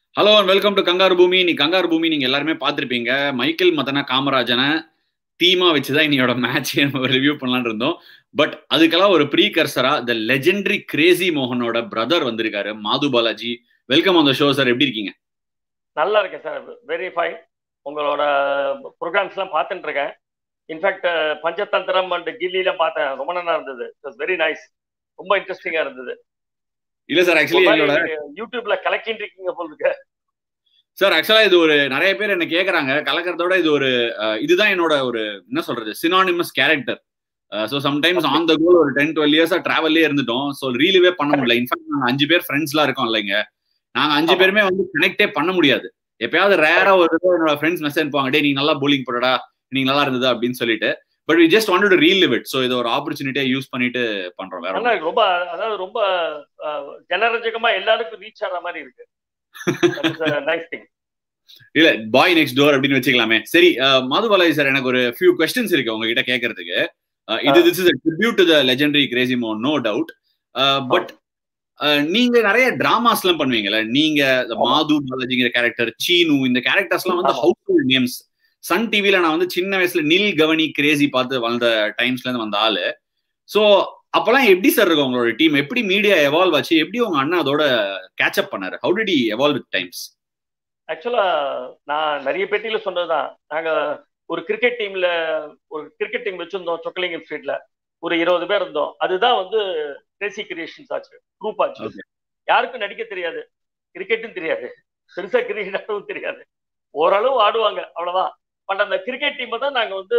Hello and welcome to kangaroo பூமி நீ kangaroo பூமி நீங்க எல்லாருமே பார்த்திருப்பீங்க மைக்கேல் மதன காமராஜனை தீமா வச்சுதான் இன்னையோட மேட்ச் ரிவ்யூ பண்ணலாம்னு இருந்தோம் பட் அதுக்கெல்லாம் ஒரு ப்ரீ கர்சரா த லெஜெண்டரி கிரேசி மோகனோட பிரதர் வந்திருக்காரு Madhu Balaji welcome on the show sir எப்படி இருக்கீங்க நல்லா இருக்கேன் சார் வெரி ஃபைன் உங்களோட ப்ரோக்ராம்ஸ் எல்லாம் பார்த்துட்டு இருக்கேன் இன்ஃபேக்ட் பஞ்சதந்திரம் அண்ட் கில்லிலாம் பார்த்தேன் ரொம்ப நல்லா இருந்தது வெரி நைஸ் ரொம்ப இன்ட்ரெஸ்டிங்கா இருந்தது இல்ல சார் ஆக்சுவலி என்னோட யூடியூப்ல கலக்கிட்டு இருக்கீங்க போல இருக்கு சார் ஆக்சுவலா இது ஒரு நிறைய பேர் என்ன கேக்குறாங்க கலக்கிறதோட இது ஒரு இதுதான் என்னோட ஒரு என்ன சொல்றது synonymous character so sometimes on the goal ஒரு டென் டுவெல் இயர்ஸா டிராவல்லே இருந்துட்டோம் ஸோ ரீலிவே பண்ண முடியல இன்ஃபேக்ட் நாங்க அஞ்சு பேர் ஃப்ரெண்ட்ஸ்லாம் இருக்கோம் இல்லைங்க நாங்க அஞ்சு பேருமே வந்து கனெக்டே பண்ண முடியாது எப்பயாவது ரேரா ஒரு என்னோட ஃப்ரெண்ட்ஸ் மெசேஜ் அனுப்புவாங்க டே நீங்க நல்லா போலிங் போடடா நீங்க நல்லா இருந்தது அப்படின்னு சொல்லிட்டு but we just want to relive it so இது ஒரு ஆப்பர்ச்சுனிட்டியா யூஸ் பண்ணிட்டு பண்றோம் வேற ரொம்ப அதாவது ரொம்ப ஜனரஞ்சகமா எல்லாருக்கும் ரீச் ஆகிற மாதிரி இருக்கு நைஸ் திங் இல்ல பாய் நெக்ஸ்ட் டோர் அப்படின்னு வச்சுக்கலாமே சரி மதுபாலாஜி சார் எனக்கு ஒரு ஃபியூ கொஸ்டின்ஸ் இருக்கு உங்ககிட்ட கேட்கறதுக்கு இது this is tribute to the legendary crazy மோ நோ டவுட் பட் நீங்க நிறைய டிராமாஸ் எல்லாம் பண்ணுவீங்கல்ல நீங்க மாது பாலாஜிங்கிற கேரக்டர் சீனு இந்த கேரக்டர்ஸ் எல்லாம் வந்து ஹவுஸ் ஹோல்ட் நேம்ஸ் சன் டிவில நான் வந்து சின்ன வயசுல நில் கவனி கிரேசி பார்த்து வளர்ந்த டைம்ஸ்ல இருந்து வந்த ஆளு சோ அப்பெல்லாம் எப்படி சார் இருக்கும் உங்களோட டீம் எப்படி மீடியா எவால்வ் ஆச்சு எப்படி உங்க அண்ணா அதோட கேட்சப் பண்ணாரு how did evolve with times ஆக்சுவலா நான் நிறைய பேட்டியில சொன்னதுதான் நாங்க ஒரு கிரிக்கெட் டீம்ல ஒரு கிரிக்கெட் டீம் வச்சிருந்தோம் சொக்கலிங்கம் ஸ்ட்ரீட்ல ஒரு இருபது பேர் இருந்தோம் அதுதான் வந்து கிரேசி கிரியேஷன்ஸ் ஆச்சு குரூப் ஆச்சு யாருக்கும் நடிக்க தெரியாது கிரிக்கெட்டும் தெரியாது பெருசா கிரிக்கெட் தெரியாது ஓரளவு ஆடுவாங்க அவ்வளவுதான் பட் அந்த கிரிக்கெட் டீமை தான் நாங்க வந்து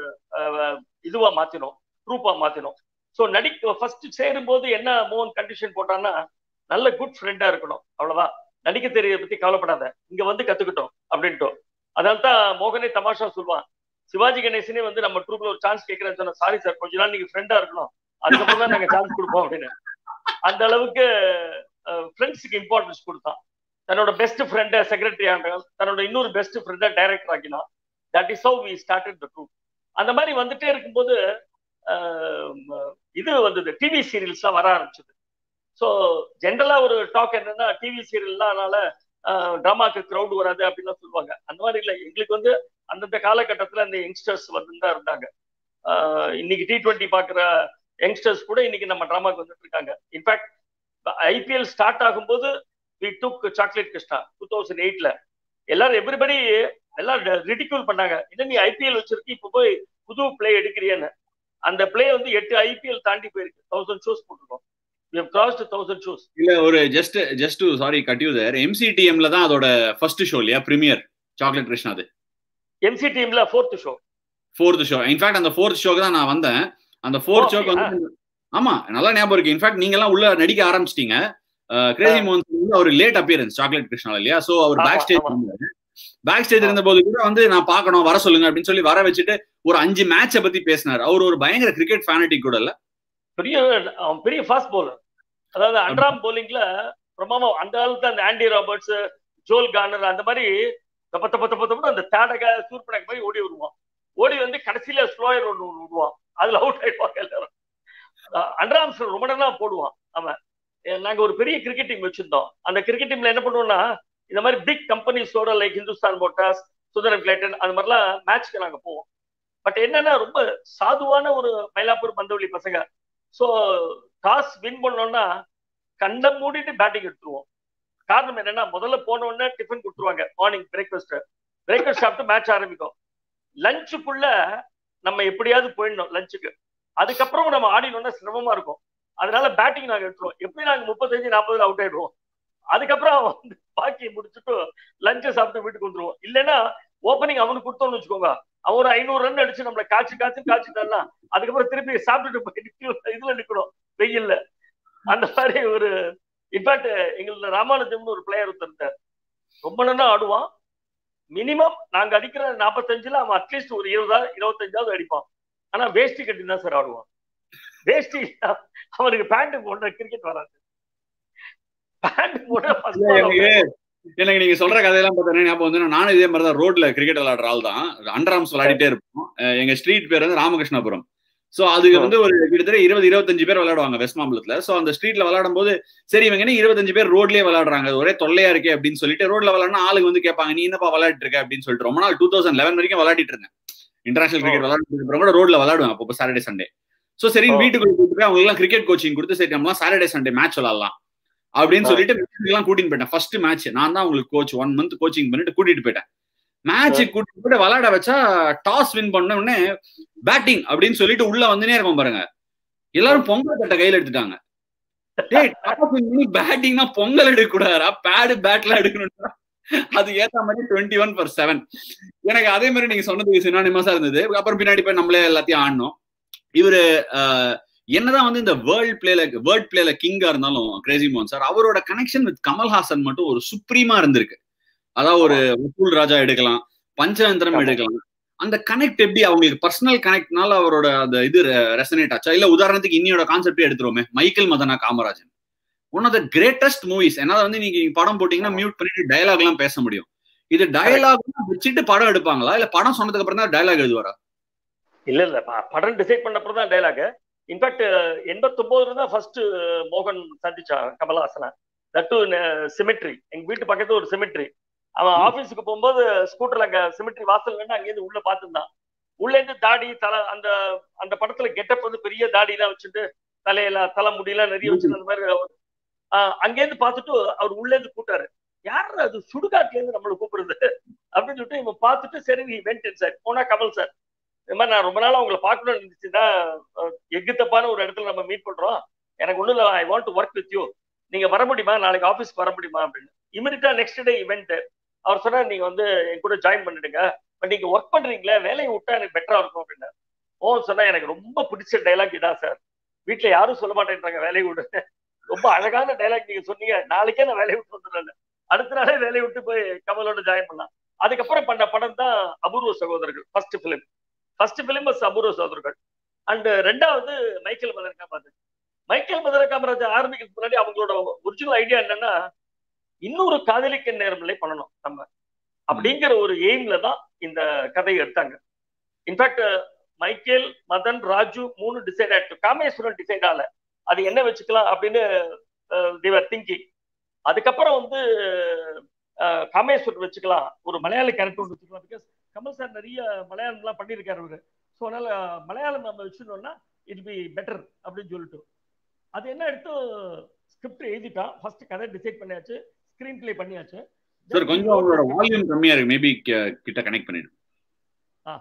இதுவா மாத்தினோம் குரூப்பா மாத்தினோம் ஸோ நடிக்க ஃபர்ஸ்ட் சேரும் போது என்ன மோகன் கண்டிஷன் போட்டான்னா நல்ல குட் ஃப்ரெண்டா இருக்கணும் அவ்வளவுதான் நடிக்க தெரியறத பத்தி கவலைப்படாத இங்க வந்து கத்துக்கிட்டோம் அப்படின்ட்டு அதனால தான் மோகனே தமாஷா சொல்லுவான் சிவாஜி கணேசனே வந்து நம்ம ட்ரூப்ல ஒரு சான்ஸ் கேட்கறேன்னு சொன்னா சாரி சார் கொஞ்ச நாள் நீங்க ஃப்ரெண்டா இருக்கணும் அதுக்கப்புறம் தான் நாங்க சான்ஸ் கொடுப்போம் அப்படின்னு அந்த அளவுக்கு ஃப்ரெண்ட்ஸுக்கு இம்பார்ட்டன்ஸ் கொடுத்தான் தன்னோட பெஸ்ட் ஃப்ரெண்டை செக்ரட்டரி ஆண்டான் தன்னோட இன்னொரு பெஸ்ட் ஃப்ரெண்டை டைரக்டர் ஆக்கினான் that is how we started the troupe அந்த மாதிரி வந்துட்டே இருக்கும்போது இது வந்தது டிவி சீரியல்ஸ்லாம் வர ஆரம்பிச்சது ஸோ ஜென்ரலா ஒரு டாக் என்னன்னா டிவி சீரியல்லாம் அதனால ட்ராமாக்கு க்ரௌட் வராது அப்படின்லாம் சொல்லுவாங்க அந்த மாதிரி இல்லை எங்களுக்கு வந்து அந்தந்த காலகட்டத்தில் அந்த யங்ஸ்டர்ஸ் வந்து தான் இருந்தாங்க இன்னைக்கு டி ட்வெண்ட்டி பார்க்குற யங்ஸ்டர்ஸ் கூட இன்னைக்கு நம்ம ட்ராமாக்கு வந்துட்டு இருக்காங்க இன்ஃபேக்ட் ஐபிஎல் ஸ்டார்ட் ஆகும்போது we took chocolate Krishna two thousand எயிட்ல எல்லாரும் எவ்ரிபடி எல்லாம் ரிடிக்யூல் பண்ணாங்க என்ன நீ ஐபிஎல் வச்சிருக்கி இப்போ போய் புது பிளே எடுக்கிறியன்னு அந்த பிளே வந்து எட்டு ஐபிஎல் தாண்டி போயிருக்கு தௌசண்ட் ஷோஸ் போட்டிருக்கோம் தௌசண்ட் ஷோஸ் இல்ல ஒரு just just sorry cut you there எம்சிடிஎம்ல தான் அதோட ஃபர்ஸ்ட் ஷோ இல்லையா பிரீமியர் சாக்லேட் கிருஷ்ணா அது எம்சிடிஎம்ல fourth show fourth show in fact அந்த ஃபோர்த் ஷோக்கு தான் நான் வந்தேன் அந்த ஃபோர்த் ஷோக்கு வந்து ஆமா நல்லா ஞாபகம் இருக்கு இன்ஃபேக்ட் நீங்க எல்லாம் உள்ள நடிக்க ஆரம்பிச்சிட்டீங்க கிரேசி மோகன் வந்து அவர் லேட் அப்பியரன்ஸ் சாக்லேட் கிருஷ்ணா இல்லையா சோ அவர் பேக் ஸ்டேஜ் இருந்தாரு பேக் ஸ்டேஜ் இருந்த போது கூட வந்து நான் பார்க்கணும் வர சொல்லுங்க அப்படின்னு சொல்லி வர வச்சுட்டு ஒரு அஞ்சு மேட்சை பத்தி பேசினார் அவர் ஒரு பயங்கர கிரிக்கெட் ஃபேனட்டிக் கூட இல்ல பெரிய பெரிய ஃபாஸ்ட் பவுலர் அதாவது அண்ட்ராம் போலிங்ல பிரமாமா அந்த காலத்துல அந்த ஆண்டி ராபர்ட்ஸ் ஜோல் கார்னர் அந்த மாதிரி தப்ப தப்ப தப்ப தப்பு அந்த தேடக சூர்பனக் மாதிரி ஓடி வருவான் ஓடி வந்து கடைசியில ஸ்லோயர் ஒன்று விடுவான் அதுல அவுட் ஆயிடுவாங்க எல்லாரும் அண்ட்ராம்ஸ் ரொம்ப நல்லா போடுவான் அவன் நாங்க ஒரு பெரிய கிரிக்கெட் டீம் வச்சிருந்தோம் அந்த கிரிக்கெட் டீம்ல என்ன பண்ணுவோம்னா இந்த மாதிரி பிக் கம்பெனிஸோட like Hindustan motors Sundaram Clayton அந்த மாதிரிலாம் மேட்ச்க்கு நாங்க போவோம் பட் என்னன்னா ரொம்ப சாதுவான ஒரு மயிலாப்பூர் பந்தவள்ளி பசங்க ஸோ டாஸ் வின் பண்ணோம்னா கண்டம் மூடிட்டு பேட்டிங் எடுத்துருவோம் காரணம் என்னன்னா முதல்ல போன உடனே டிஃபன் கொடுத்துருவாங்க மார்னிங் பிரேக்ஃபாஸ்ட் பிரேக்ஃபாஸ்ட் சாப்பிட்டு மேட்ச் ஆரம்பிக்கும் லஞ்சுக்குள்ள நம்ம எப்படியாவது போயிடணும் லஞ்சுக்கு அதுக்கப்புறம் நம்ம ஆடினோம்னா சிரமமா இருக்கும் அதனால பேட்டிங் நாங்க எடுத்துருவோம் எப்படி நாங்க முப்பத்தஞ்சு நாற்பதுல அவுட் ஆயிடுவோம் அதுக்கப்புறம் வந்து பாக்கி முடிச்சுட்டு லஞ்சை சாப்பிட்டு வீட்டுக்கு வந்துருவோம் இல்லைன்னா ஓப்பனிங் அவனுக்கு கொடுத்தோம்னு வச்சுக்கோங்க அவன் ஒரு ஐநூறு ரன் அடிச்சு நம்மள காய்ச்சி காய்ச்சி காய்ச்சிட்டான்னா அதுக்கப்புறம் திருப்பி சாப்பிட்டுட்டு போய் இதுல நிக்கணும் வெயில்ல அந்த மாதிரி ஒரு இன்ஃபேக்ட் எங்களுக்கு ராமானுஜம்னு ஒரு பிளேயர் ஒருத்தர் ரொம்ப நல்லா ஆடுவான் மினிமம் நாங்க அடிக்கிற நாற்பத்தஞ்சுல அவன் அட்லீஸ்ட் ஒரு இருபதாவது இருபத்தஞ்சாவது அடிப்பான் ஆனா வேஷ்டி கட்டி தான் சார் ஆடுவான் வேஷ்டி அவனுக்கு பேண்ட் போடுற கிரிக்கெட் வராது பேண்ட் போடுற எனக்கு நீங்க சொல்ற கதையெல்லாம் பார்த்தா ஞாபகம் வந்து நானும் இதே மாதிரி தான் ரோட்ல கிரிக்கெட் விளையாடுற ஆள் தான் அண்டர் ஆர்ம்ஸ் விளையாடிட்டே இருப்போம் எங்க ஸ்ட்ரீட் பேர் வந்து ராமகிருஷ்ணபுரம் சோ அதுக்கு வந்து ஒரு கிட்டத்தட்ட இருபது இருபத்தஞ்சு பேர் விளையாடுவாங்க வெஸ்ட் மாம்பலத்துல சோ அந்த ஸ்ட்ரீட்ல விளையாடும் போது சரி இவங்க என்ன இருபத்தஞ்சு பேர் ரோட்லயே விளையாடுறாங்க ஒரே தொல்லையா இருக்கே அப்படின்னு சொல்லிட்டு ரோட்ல விளையாடுனா ஆளுங்க வந்து கேட்பாங்க நீ என்னப்பா விளையாட்டு இருக்க அப்படின்னு சொல்லிட்டு ரொம்ப நாள் டூ தௌசண்ட் லெவன் வரைக்கும் விளையாடிட்டு இருந்தேன் இன்டர்நேஷனல் கிரிக்கெட் விளையாட்டு கூட ரோட்ல விளையாடுவேன் அப்போ சாட்டர்டே சண்டே சோ சரி வீட்டுக்குள்ள கூட்டு போய் அவங்க எல்லாம் கிரிக்கெட் கோச்சிங் கொடுத்து சரி நம்மளாம் சாட்டர்டே சண்டே மேட்ச் விளையாடலாம் அப்படின்னு சொல்லிட்டு எல்லாம் கூட்டிட்டு போயிட்டேன் ஃபர்ஸ்ட் மேட்ச் நான் தான் உங்களுக்கு கோச் ஒன் மந்த் கோச்சிங் பண்ணிட்டு கூட்டிட்டு போயிட்டேன் மேட்ச் கூட்டிட்டு போயிட்டு விளையாட வச்சா டாஸ் வின் பண்ண உடனே பேட்டிங் அப்படின்னு சொல்லிட்டு உள்ள வந்துனே இருக்கும் பாருங்க எல்லாரும் பொங்கல் கட்ட கையில எடுத்துட்டாங்க பேட்டிங்னா பொங்கல் எடுக்க கூடாதா பேடு பேட்ல எடுக்கணும் அது ஏத்த மாதிரி டுவெண்ட்டி ஒன் பர் செவன் எனக்கு அதே மாதிரி நீங்க சொன்னதுக்கு சினானிமஸா இருந்தது அப்புறம் பின்னாடி போய் நம்மளே எல்லாத்தையும் ஆடணும் இவரு என்னதான் வந்து இந்த வேர்ல்ட் பிளேல வேர்ல்ட் பிளேல கிங்கா இருந்தாலும் கிரேசி மோகன் சார் அவரோட கனெக்ஷன் வித் கமல்ஹாசன் மட்டும் ஒரு சுப்ரீமா இருந்திருக்கு அதாவது ஒரு வசூல் ராஜா எடுக்கலாம் பஞ்சதந்திரம் எடுக்கலாம் அந்த கனெக்ட் எப்படி அவங்களுக்கு பர்சனல் கனெக்ட்னால அவரோட அந்த இது ரெசனேட் ஆச்சா இல்ல உதாரணத்துக்கு இன்னியோட கான்செப்டே எடுத்துருவோமே Michael Madana Kamarajan one of the greatest movies ஏன்னா வந்து நீங்க படம் போட்டீங்கன்னா மியூட் பண்ணிட்டு டயலாக் எல்லாம் பேச முடியும் இது டயலாக் வச்சுட்டு படம் எடுப்பாங்களா இல்ல படம் சொன்னதுக்கு அப்புறம் தான் டயலாக் எழுதுவாரா இல்ல இல்ல படம் டிசைட் பண்ண அப்புறம் தான் டைலாக் இன்ஃபேக்ட் எண்பத்தொன்பதுல தான் ஃபர்ஸ்ட் மோகன் சந்திச்சா கமல்ஹாசனை தட்டு சிமெட்ரி எங்க வீட்டு பக்கத்துல ஒரு சிமெட்ரி அவன் ஆபீஸுக்கு போகும்போது ஸ்கூட்டர்ல அங்க சிமெட்ரி வாசல் நின்று அங்கேருந்து உள்ள பாத்துருந்தான் உள்ள இருந்து தாடி தலை அந்த அந்த படத்துல கெட்டப் வந்து பெரிய தாடி எல்லாம் வச்சுட்டு தலையில தலை முடியெல்லாம் நிறைய வச்சு அந்த மாதிரி அங்கேருந்து பார்த்துட்டு அவர் உள்ள இருந்து கூட்டாரு யார் அது சுடுகாட்டுல இருந்து நம்மளை கூப்பிடுறது அப்படின்னு சொல்லிட்டு இவன் பார்த்துட்டு சரி நீ வென்டன் சார் போனா கமல் சார் இந்த மாதிரி நான் ரொம்ப நாளா உங்களை பார்க்கணும்னு இருந்துச்சுன்னா எக்கு தப்பான ஒரு இடத்துல நம்ம மீட் பண்றோம் எனக்கு ஒண்ணு இல்லை I want to work with you நீங்க வர முடியுமா நாளைக்கு ஆஃபீஸ் வர முடியுமா அப்படின்னு இமீடியட்டா நெக்ஸ்ட் டே இவெண்ட் அவர் சொன்னார் நீங்க வந்து என் கூட ஜாயின் பண்ணிடுங்க பட் நீங்க ஒர்க் பண்றீங்களே வேலையை விட்டா எனக்கு பெட்டரா இருக்கும் அப்படின்னு ஓ சொன்னா எனக்கு ரொம்ப பிடிச்ச டைலாக் இதான் சார் வீட்டுல யாரும் சொல்ல மாட்டேன்றாங்க வேலையை விடு ரொம்ப அழகான டைலாக் நீங்க சொன்னீங்க நாளைக்கே நான் வேலையை விட்டு வந்துடுறேன் அடுத்த நாளே வேலையை விட்டு போய் கமலோட ஜாயின் பண்ணலாம் அதுக்கப்புறம் பண்ண படம் தான் அபூர்வ சகோதரர்கள் ஃபர்ஸ்ட் பிலிம் ஃபர்ஸ்ட் பிலிம் அபூர்வ சகோதரர்கள் அண்ட் ரெண்டாவது மைக்கேல் மதர் காமராஜ் மைக்கேல் மதர் காமராஜ் ஆரம்பிக்கிறதுக்கு முன்னாடி அவங்களோட ஒரிஜினல் ஐடியா என்னன்னா இன்னொரு காதலிக்க நேரமில்லை பண்ணணும் நம்ம அப்படிங்கிற ஒரு எய்ம்ல தான் இந்த கதையை எடுத்தாங்க இன்ஃபேக்ட் மைக்கேல் மதன் ராஜு மூணு டிசைட் ஆயிட்டு காமேஸ்வரன் டிசைட் ஆகல அது என்ன வச்சுக்கலாம் அப்படின்னு தேவர் திங்கிங் அதுக்கப்புறம் வந்து காமேஸ்வரன் வச்சுக்கலாம் ஒரு மலையாள கேரக்டர் ஒன்று வச்சுக்கலாம் பிகாஸ் கமல் சார் நிறைய மலையாளம்லாம் பண்ணியிருக்காரு அவரு ஸோ அதனால மலையாளம் நம்ம வச்சுருந்தோம்னா இட் பி பெட்டர் அப்படின்னு சொல்லிட்டு அது என்ன எடுத்து ஸ்கிரிப்ட் எழுதிட்டான் ஃபர்ஸ்ட் கதை டிசைட் பண்ணியாச்சு ஸ்கிரீன் பிளே பண்ணியாச்சு சார் கொஞ்சம் அவங்களோட வால்யூம் கம்மியா இருக்கு மேபி கிட்ட கனெக்ட் பண்ணிடு ஆ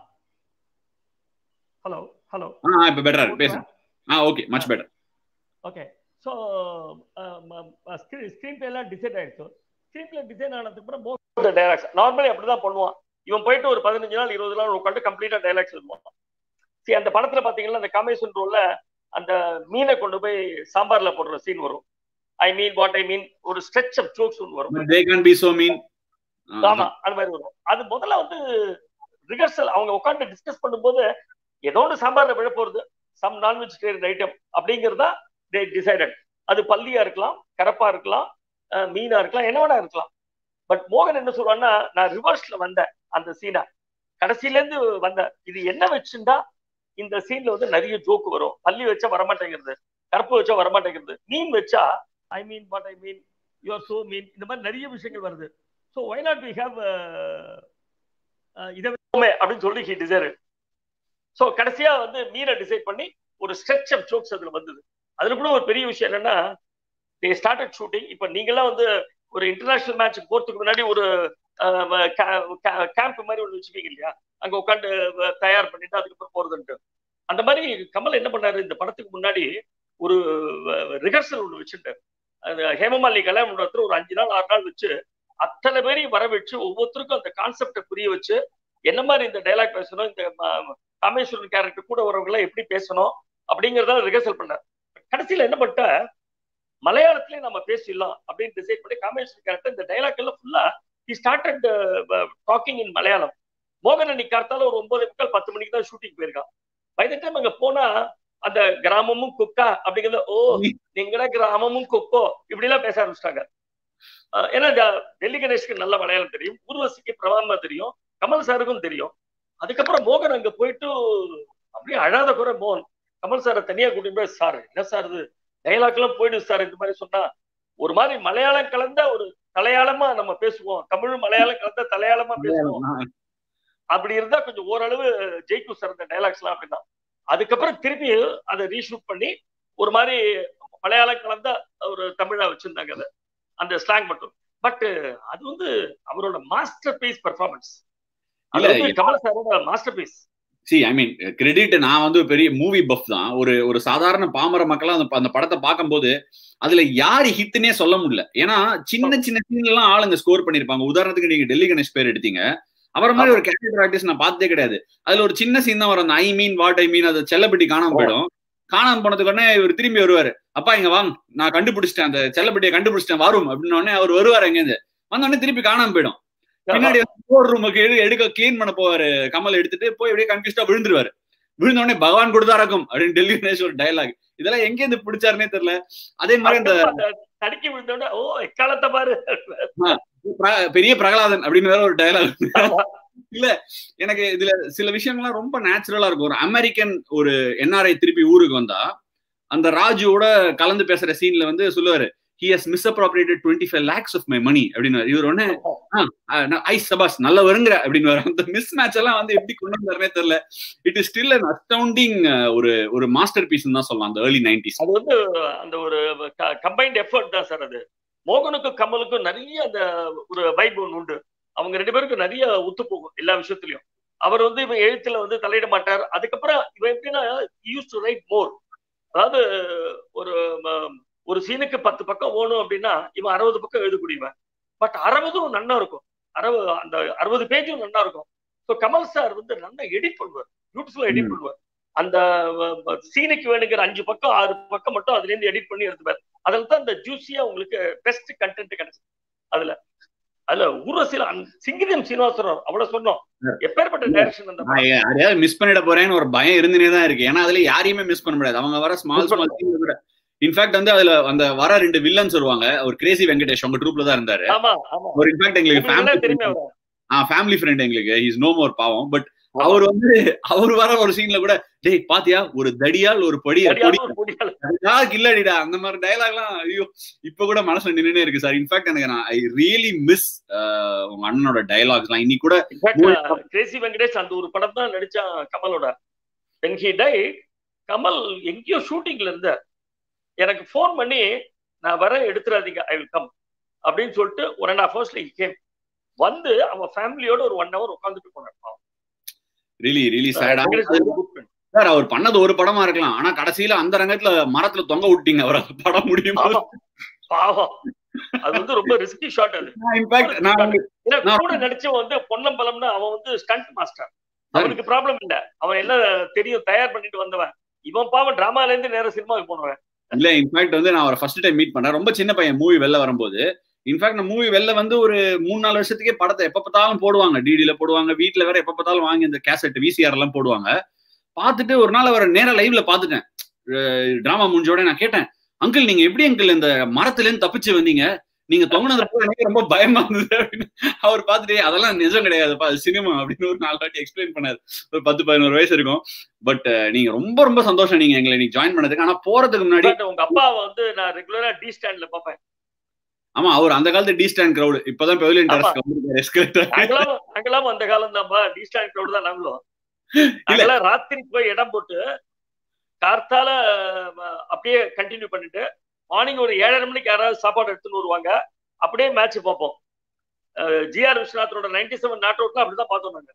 ஹலோ ஹலோ ஆ இப்ப பெட்டரா இருக்கு பேசு ஆ okay much better okay so screenplay எல்லாம் டிசைட் ஆயிடுச்சு ஸ்கிரீன் பிளே டிசைன் ஆனதுக்கு அப்புறம் மோஸ்ட் டைலாக்ஸ் நார்மலி அப்படிதான் பண்ணுவான் இவன் போயிட்டு ஒரு பதினஞ்சு நாள் இருபது நாள் உட்காந்து கம்ப்ளீட்டா டைலாக்ஸ் எழுதுவான் சரி அந்த படத்துல பாத்தீங்கன்னா அந்த கமேஷன் ரோல்ல அந்த மீனை கொண்டு போய் சாம்பார்ல போடுற சீன் வரும் ஐ மீன் வாட் ஐ மீன் ஒரு ஸ்ட்ரெச் ஆஃப் ஜோக்ஸ் ஒன்று வரும் they can be so mean ஆமா அது மாதிரி வரும் அது முதல்ல வந்து ரிஹர்சல் அவங்க உட்காந்து டிஸ்கஸ் பண்ணும்போது ஏதோ ஒன்று சாம்பார்ல விழ போறது சம் நான் வெஜிடேரியன் ஐட்டம் அப்படிங்கிறதா தே டிசைடட் அது பள்ளியா இருக்கலாம் கரப்பா இருக்கலாம் மீனா இருக்கலாம் என்ன வேணா இருக்கலாம் பட் மோகன் என்ன சொல்றான்னா நான் ரிவர்ஸ்ல வந்தேன் அந்த சீனா கடைசியில இருந்து வந்தேன் இது என்ன வச்சுட்டா இந்த சீன்ல வந்து நிறைய ஜோக்கு வரும் பள்ளி வச்சா வரமாட்டேங்கிறது கருப்பு வச்சா வரமாட்டேங்கிறது மீன் வச்சா I mean what I mean you're so mean இந்த மாதிரி நிறைய விஷயங்கள் வருது so why not we have இதை அப்படின்னு சொல்லி ஹி டிசைர் ஸோ கடைசியா வந்து மீனை டிசைட் பண்ணி ஒரு ஸ்ட்ரெச் ஆஃப் ஜோக்ஸ் அதுல வந்தது அதுல கூட ஒரு பெரிய விஷயம் என்னன்னா தே ஸ்டார்டட் ஷூட்டிங் இப்போ நீங்கெல்லாம் வந்து ஒரு இன்டர்நேஷனல் மேட்ச் போறதுக்கு முன்னாடி ஒரு கேம்ப் மாதிரி ஒன்று வச்சுப்பீங்க இல்லையா அங்க உட்காந்து தயார் பண்ணிட்டு அதுக்கப்புறம் போறதுன்ட்டு அந்த மாதிரி கமல் என்ன பண்ணாரு இந்த படத்துக்கு முன்னாடி ஒரு ரிஹர்சல் ஒன்று வச்சுட்டாரு அது ஹேமமாலி கல்யாணம் பண்றதுல ஒரு அஞ்சு நாள் ஆறு நாள் வச்சு அத்தனை பேரையும் வர வச்சு ஒவ்வொருத்தருக்கும் அந்த கான்செப்டை புரிய வச்சு என்ன மாதிரி இந்த டைலாக் பேசணும் இந்த காமேஸ்வரன் கேரக்டர் கூட வரவங்க எல்லாம் எப்படி பேசணும் அப்படிங்கறத ரிஹர்சல் பண்ணார் கடைசியில என்ன பண்ணிட்ட மலையாளத்திலே நம்ம பேசிடலாம் அப்படின்னு டிசைட் பண்ணி காமேஸ்வரன் கேரக்டர் இந்த டைலாக் எல்லாம் ஃபுல்லா he started talking in Malayalam மோகன் அன்னைக்கு கார்த்தால ஒரு ஒன்பது முக்கால் பத்து மணிக்கு தான் ஷூட்டிங் போயிருக்கான் பை த டைம் அங்க போனா அந்த கிராமமும் குக்கா அப்படிங்கிறத ஓ நீங்கட கிராமமும் குக்கோ இப்படி எல்லாம் பேச ஆரம்பிச்சிட்டாங்க ஏன்னா டெல்லி கணேஷ்க்கு நல்ல மலையாளம் தெரியும் ஊர்வசிக்கு பிரபாமா தெரியும் கமல் சாருக்கும் தெரியும் அதுக்கப்புறம் மோகன் அங்க போயிட்டு அப்படியே அழாத குறை மோகன் கமல் சாரை தனியா கூட்டிட்டு போய் சார் என்ன சார் இது டைலாக் எல்லாம் போயிடுது சார் இந்த மாதிரி சொன்னா ஒரு மாதிரி மலையாளம் கலந்த ஒரு தலையாளமா நம்ம பேசுவோம் தமிழ் மலையாளம் கலந்த தலையாளமா பேசுவோம் அப்படி இருந்தா கொஞ்சம் ஓரளவு ஜெயிக்கும் சார் இந்த டைலாக்ஸ் எல்லாம் அப்படின்னா அதுக்கப்புறம் திருப்பி அதை ரீஷூட் பண்ணி ஒரு மாதிரி மலையாளம் கலந்த ஒரு தமிழா வச்சிருந்தாங்க அதை அந்த ஸ்லாங் மட்டும் பட் அது வந்து அவரோட மாஸ்டர் பீஸ் பெர்ஃபார்மன்ஸ் கமல் சாரோட master piece see I mean credit நான் வந்து பெரிய மூவி பஃப் தான் ஒரு ஒரு சாதாரண பாமர மக்களா அந்த அந்த படத்தை பார்க்கும்போது அதுல யாரு ஹிட்னே சொல்ல முடியல ஏன்னா சின்ன சின்ன சீன்ல எல்லாம் ஆளுங்க ஸ்கோர் பண்ணிருப்பாங்க உதாரணத்துக்கு நீங்க டெல்லி கணேஷ் பேர் எடுத்தீங்க அவர மாதிரி ஒரு கேரக்டர் ஆர்டிஸ்ட் நான் பார்த்ததே கிடையாது அதுல ஒரு சின்ன சீன் தான் வரும் ஐ மீன் வாட் ஐ மீன் அது செல்லப்பட்டி காணாம போயிடும் காணாம போனதுக்கு உடனே இவர் திரும்பி வருவாரு அப்பா இங்க வாங்க நான் கண்டுபிடிச்சிட்டேன் அந்த செல்லப்பட்டியை கண்டுபிடிச்சிட்டேன் வரும் அப்படின்னு உடனே அவர் வருவாரு எங்கேருந்து வந்த உடனே திருப்பி காணாம போயிடும் பின்னாடி ஸ்டோர் ரூமுக்கு எடுக்க கிளீன் பண்ண போவாரு கமல் எடுத்துட்டு போய் அப்படியே கன்ஃபியூஸ்டா விழுந்துருவாரு விழுந்த உடனே பகவான் கொடுத்தா இருக்கும் அப்படின்னு டெல்லி கணேஷ் ஒரு டைலாக் இதெல்லாம் எங்க இருந்து பிடிச்சாருன்னே தெரியல அதே மாதிரி அந்த தடுக்கி விழுந்தோட ஓ எக்காலத்தை பாரு பெரிய பிரகலாதன் அப்படின்னு வேற ஒரு டைலாக் இல்ல எனக்கு இதுல சில விஷயங்கள்லாம் ரொம்ப நேச்சுரலா இருக்கும் ஒரு அமெரிக்கன் ஒரு என்ஆர்ஐ திருப்பி ஊருக்கு வந்தா அந்த ராஜுவோட கலந்து பேசுற சீன்ல வந்து சொல்லுவாரு he has misappropriated twenty five lakhs of my money அப்படின்னு இவர் ஒன்னு ஐ சபாஸ் நல்ல வருங்கிற அப்படின்னு அந்த மிஸ் மேட்ச் எல்லாம் வந்து எப்படி கொண்டு வந்தாருனே தெரியல it is still an astounding ஒரு ஒரு மாஸ்டர் பீஸ் தான் சொல்லலாம் அந்த ஏர்லி நைன்டிஸ் அது வந்து அந்த ஒரு கம்பைன்ட் எஃபர்ட் தான் சார் அது மோகனுக்கும் கமலுக்கும் நிறைய அந்த ஒரு வைப் ஒன்று உண்டு அவங்க ரெண்டு பேருக்கும் நிறைய ஒத்து போகும் எல்லா விஷயத்துலயும் அவர் வந்து இவன் எழுத்துல வந்து தலையிட மாட்டார் அதுக்கப்புறம் இவன் எப்படின்னா யூஸ் டு ரைட் மோர் அதாவது ஒரு ஒரு சீனுக்கு பத்து பக்கம் ஓணும் அப்படின்னா இவன் அறுபது பக்கம் எழுதக்கூடியவன் பட் அறுபதும் நன்னா இருக்கும் அறுபது அந்த அறுபது பேஜும் நன்னா இருக்கும் ஸோ கமல் சார் வந்து நல்லா எடிட் பண்ணுவார் பியூட்டிஃபுல்லா எடிட் பண்ணுவார் அந்த சீனுக்கு வேணுங்கிற அஞ்சு பக்கம் ஆறு பக்கம் மட்டும் அதுல இருந்து எடிட் பண்ணி எடுத்துப்பார் அதில் தான் இந்த ஜூஸியா உங்களுக்கு பெஸ்ட் கண்டென்ட் கிடைச்சது அதுல அதுல ஊர்வசியில சிங்கிதம் சீனிவாசரம் அவ்வளவு சொன்னோம் எப்பேற்பட்ட டைரக்ஷன் அந்த யாரையாவது மிஸ் பண்ணிட போறேன்னு ஒரு பயம் இருந்துனே தான் இருக்கு ஏன்னா அதுல யாரையுமே மிஸ் பண்ண முடியாது அவங்க வர ஸ்மால் ஸ்மால் சீன்ல கூட இன்ஃபேக்ட் வந்து அதுல அந்த வர ரெண்டு வில்லன்ஸ் வருவாங்க ஒரு கிரேசி வெங்கடேஷ் அவங்க ட்ரூப்ல தான் இருந்தாரு ஒரு இன்ஃபேக்ட் எங்களுக்கு ஃபேமிலி ஆ ஃபேமிலி ஃப்ரெண்ட் எங்களுக்கு இஸ் நோ மோர் பாவம் பட் அவர் வந்து அவர் வர ஒரு சீன்ல கூட டேய் பாத்தியா ஒரு தடியால் ஒரு படியா இல்லடிடா அந்த மாதிரி டயலாக் எல்லாம் ஐயோ இப்ப கூட மனசுல நின்னுனே இருக்கு சார் இன்ஃபேக்ட் எனக்கு நான் ஐ ரியலி மிஸ் உங்க அண்ணனோட டயலாக்ஸ் எல்லாம் இன்னைக்கு கூட கிரேசி வெங்கடேஷ் அந்த ஒரு படம் தான் நடிச்சான் கமலோட வென் ஹி டை கமல் எங்கேயோ ஷூட்டிங்ல இருந்த எனக்கு ஃபோன் பண்ணி நான் வர எடுத்துறாதீங்க ஐ வில் கம் அப்படின்னு சொல்லிட்டு ஒன் அண்ட் ஹாஃப் ஹவர்ஸ்ல கேம் வந்து அவன் ஃபேமிலியோட ஒரு ஒன் ஹவர் உட்காந்துட்டு போனான் ரியலி ரியலி சேடா சார் அவர் பண்ணது ஒரு படமா இருக்கலாம் ஆனா கடைசியில அந்த ரங்கத்துல மரத்துல தொங்க விட்டீங்க அவர் படம் முடியும் பாவம் அது வந்து ரொம்ப ரிஸ்கி ஷாட் அது இன்ஃபேக்ட் நான் கூட நடிச்சவன் வந்து பொன்னம்பலம்னு அவன் வந்து ஸ்டண்ட் மாஸ்டர் அவனுக்கு ப்ராப்ளம் இல்ல அவன் எல்லாம் தெரியும் தயார் பண்ணிட்டு வந்தவன் இவன் பாவம் டிராமால இருந்து நேரம் சினிமாவுக்கு போனவன் இல்ல இன்ஃபேக்ட் வந்து நான் அவரை ஃபர்ஸ்ட் டைம் மீட் பண்ணேன் ரொம்ப சின்ன பையன் மூவி வெளில வரும்போது இன்ஃபேக்ட் மூவி வெளில வந்து ஒரு மூணு நாலு வருஷத்துக்கே படத்தை எப்ப பார்த்தாலும் போடுவாங்க டிடில போடுவாங்க வீட்டுல வேற எப்ப பார்த்தாலும் வாங்கி இந்த கேசட் விசிஆர் எல்லாம் போடுவாங்க பார்த்துட்டு ஒரு நாள் அவரை நேர லைவ்ல பாத்துட்டேன் டிராமா முடிஞ்சோட நான் கேட்டேன் அங்கிள் நீங்க எப்படி அங்கிள் இந்த மரத்துல இருந்து தப்பிச்சு வந்தீங்க நீங்க தொங்கினது எனக்கு ரொம்ப பயமா இருந்தது அப்படின்னு அவர் பார்த்துட்டு அதெல்லாம் நிஜம் கிடையாதுப்பா சினிமா அப்படின்னு ஒரு நாலு வாட்டி எக்ஸ்பிளைன் பண்ணாரு ஒரு பத்து பதினோரு வயசு இருக்கும் பட் நீங்க ரொம்ப ரொம்ப சந்தோஷம் நீங்க எங்களை நீங்க ஜாயின் பண்ணதுக்கு ஆனா போறதுக்கு முன்னாடி உங்க அப்பா வந்து நான் ரெகுலரா டி ஸ்டாண்ட்ல பாப்பேன் ஆமா அவர் அந்த காலத்து டி ஸ்டாண்ட் கிரௌடு இப்பதான் பெவிலியன் டெரஸ்க்கு வந்திருக்காரு எஸ்கலேட்டர் அங்கெல்லாம் அந்த காலம் தான்ப்பா டி ஸ்டாண்ட் கிரௌடு தான் நாங்களும் அங்கெல்லாம் ராத்திரி போய் இடம் போட்டு கார்த்தால அப்படியே கண்டினியூ பண்ணிட்டு மார்னிங் ஒரு ஏழரை மணிக்கு யாராவது சாப்பாடு எடுத்துன்னு வருவாங்க அப்படியே மேட்ச் பார்ப்போம் ஜிஆர் விஸ்வநாத்தனோட நைன்டி செவன் நாட் அவுட்ல அப்படிதான் பார்த்தோம் நாங்க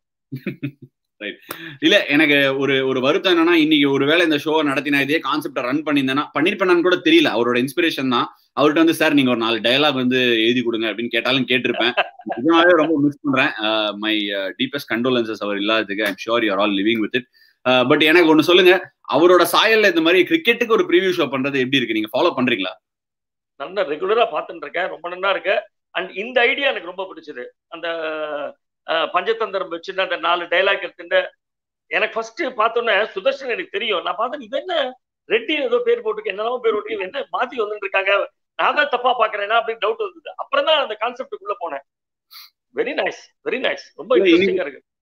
இல்ல எனக்கு ஒரு ஒரு வருத்தம் என்னன்னா இன்னைக்கு ஒருவேளை இந்த ஷோ நடத்தி நான் இதே கான்செப்ட ரன் பண்ணியிருந்தேன்னா பண்ணிருப்பேனான்னு கூட தெரியல அவரோட இன்ஸ்பிரேஷன் தான் அவர்கிட்ட வந்து சார் நீங்க ஒரு நாலு டயலாக் வந்து எழுதி கொடுங்க அப்படின்னு கேட்டாலும் கேட்டிருப்பேன் நிஜமாவே ரொம்ப மிஸ் பண்றேன் மை டீப்பஸ்ட் கண்டோலன்சஸ் அவர் இல்லாததுக்கு I'm sure you're all living with it but எனக்கு ஒண்ணு சொல்லுங்க அவரோட சாயல்ல இந்த மாதிரி கிரிக்கெட்டுக்கு ஒரு ப்ரிவியூ ஷோ பண்றது எப்படி இருக்கு நீங்க ஃபாலோ பண்றீங்களா நல்லா ரெகுலரா பார்த்துட்டு இருக்கேன் ரொம்ப நல்லா இருக்கு அண்ட் இந்த ஐடியா எனக்கு ரொம்ப பிடிச்சது அந்த பஞ்சதந்திரம் வச்சு அந்த நாலு டைலாக் எடுத்துட்டு எனக்கு ஃபர்ஸ்ட் பார்த்தோன்னே சுதர்ஷன் எனக்கு தெரியும் நான் பார்த்தேன் இது என்ன ரெட்டி ஏதோ பேர் போட்டுருக்கு என்னெல்லாம் பேர் போட்டு என்ன மாத்தி வந்துட்டு இருக்காங்க நான் தான் தப்பா பாக்குறேன்னா அப்படின்னு டவுட் வந்தது அப்புறம் தான் அந்த கான்செப்டுக்குள்ள போனேன் வெரி நைஸ் வெரி நைஸ் ரொம்ப இன்ட்ரெஸ்டிங்கா இருக்கு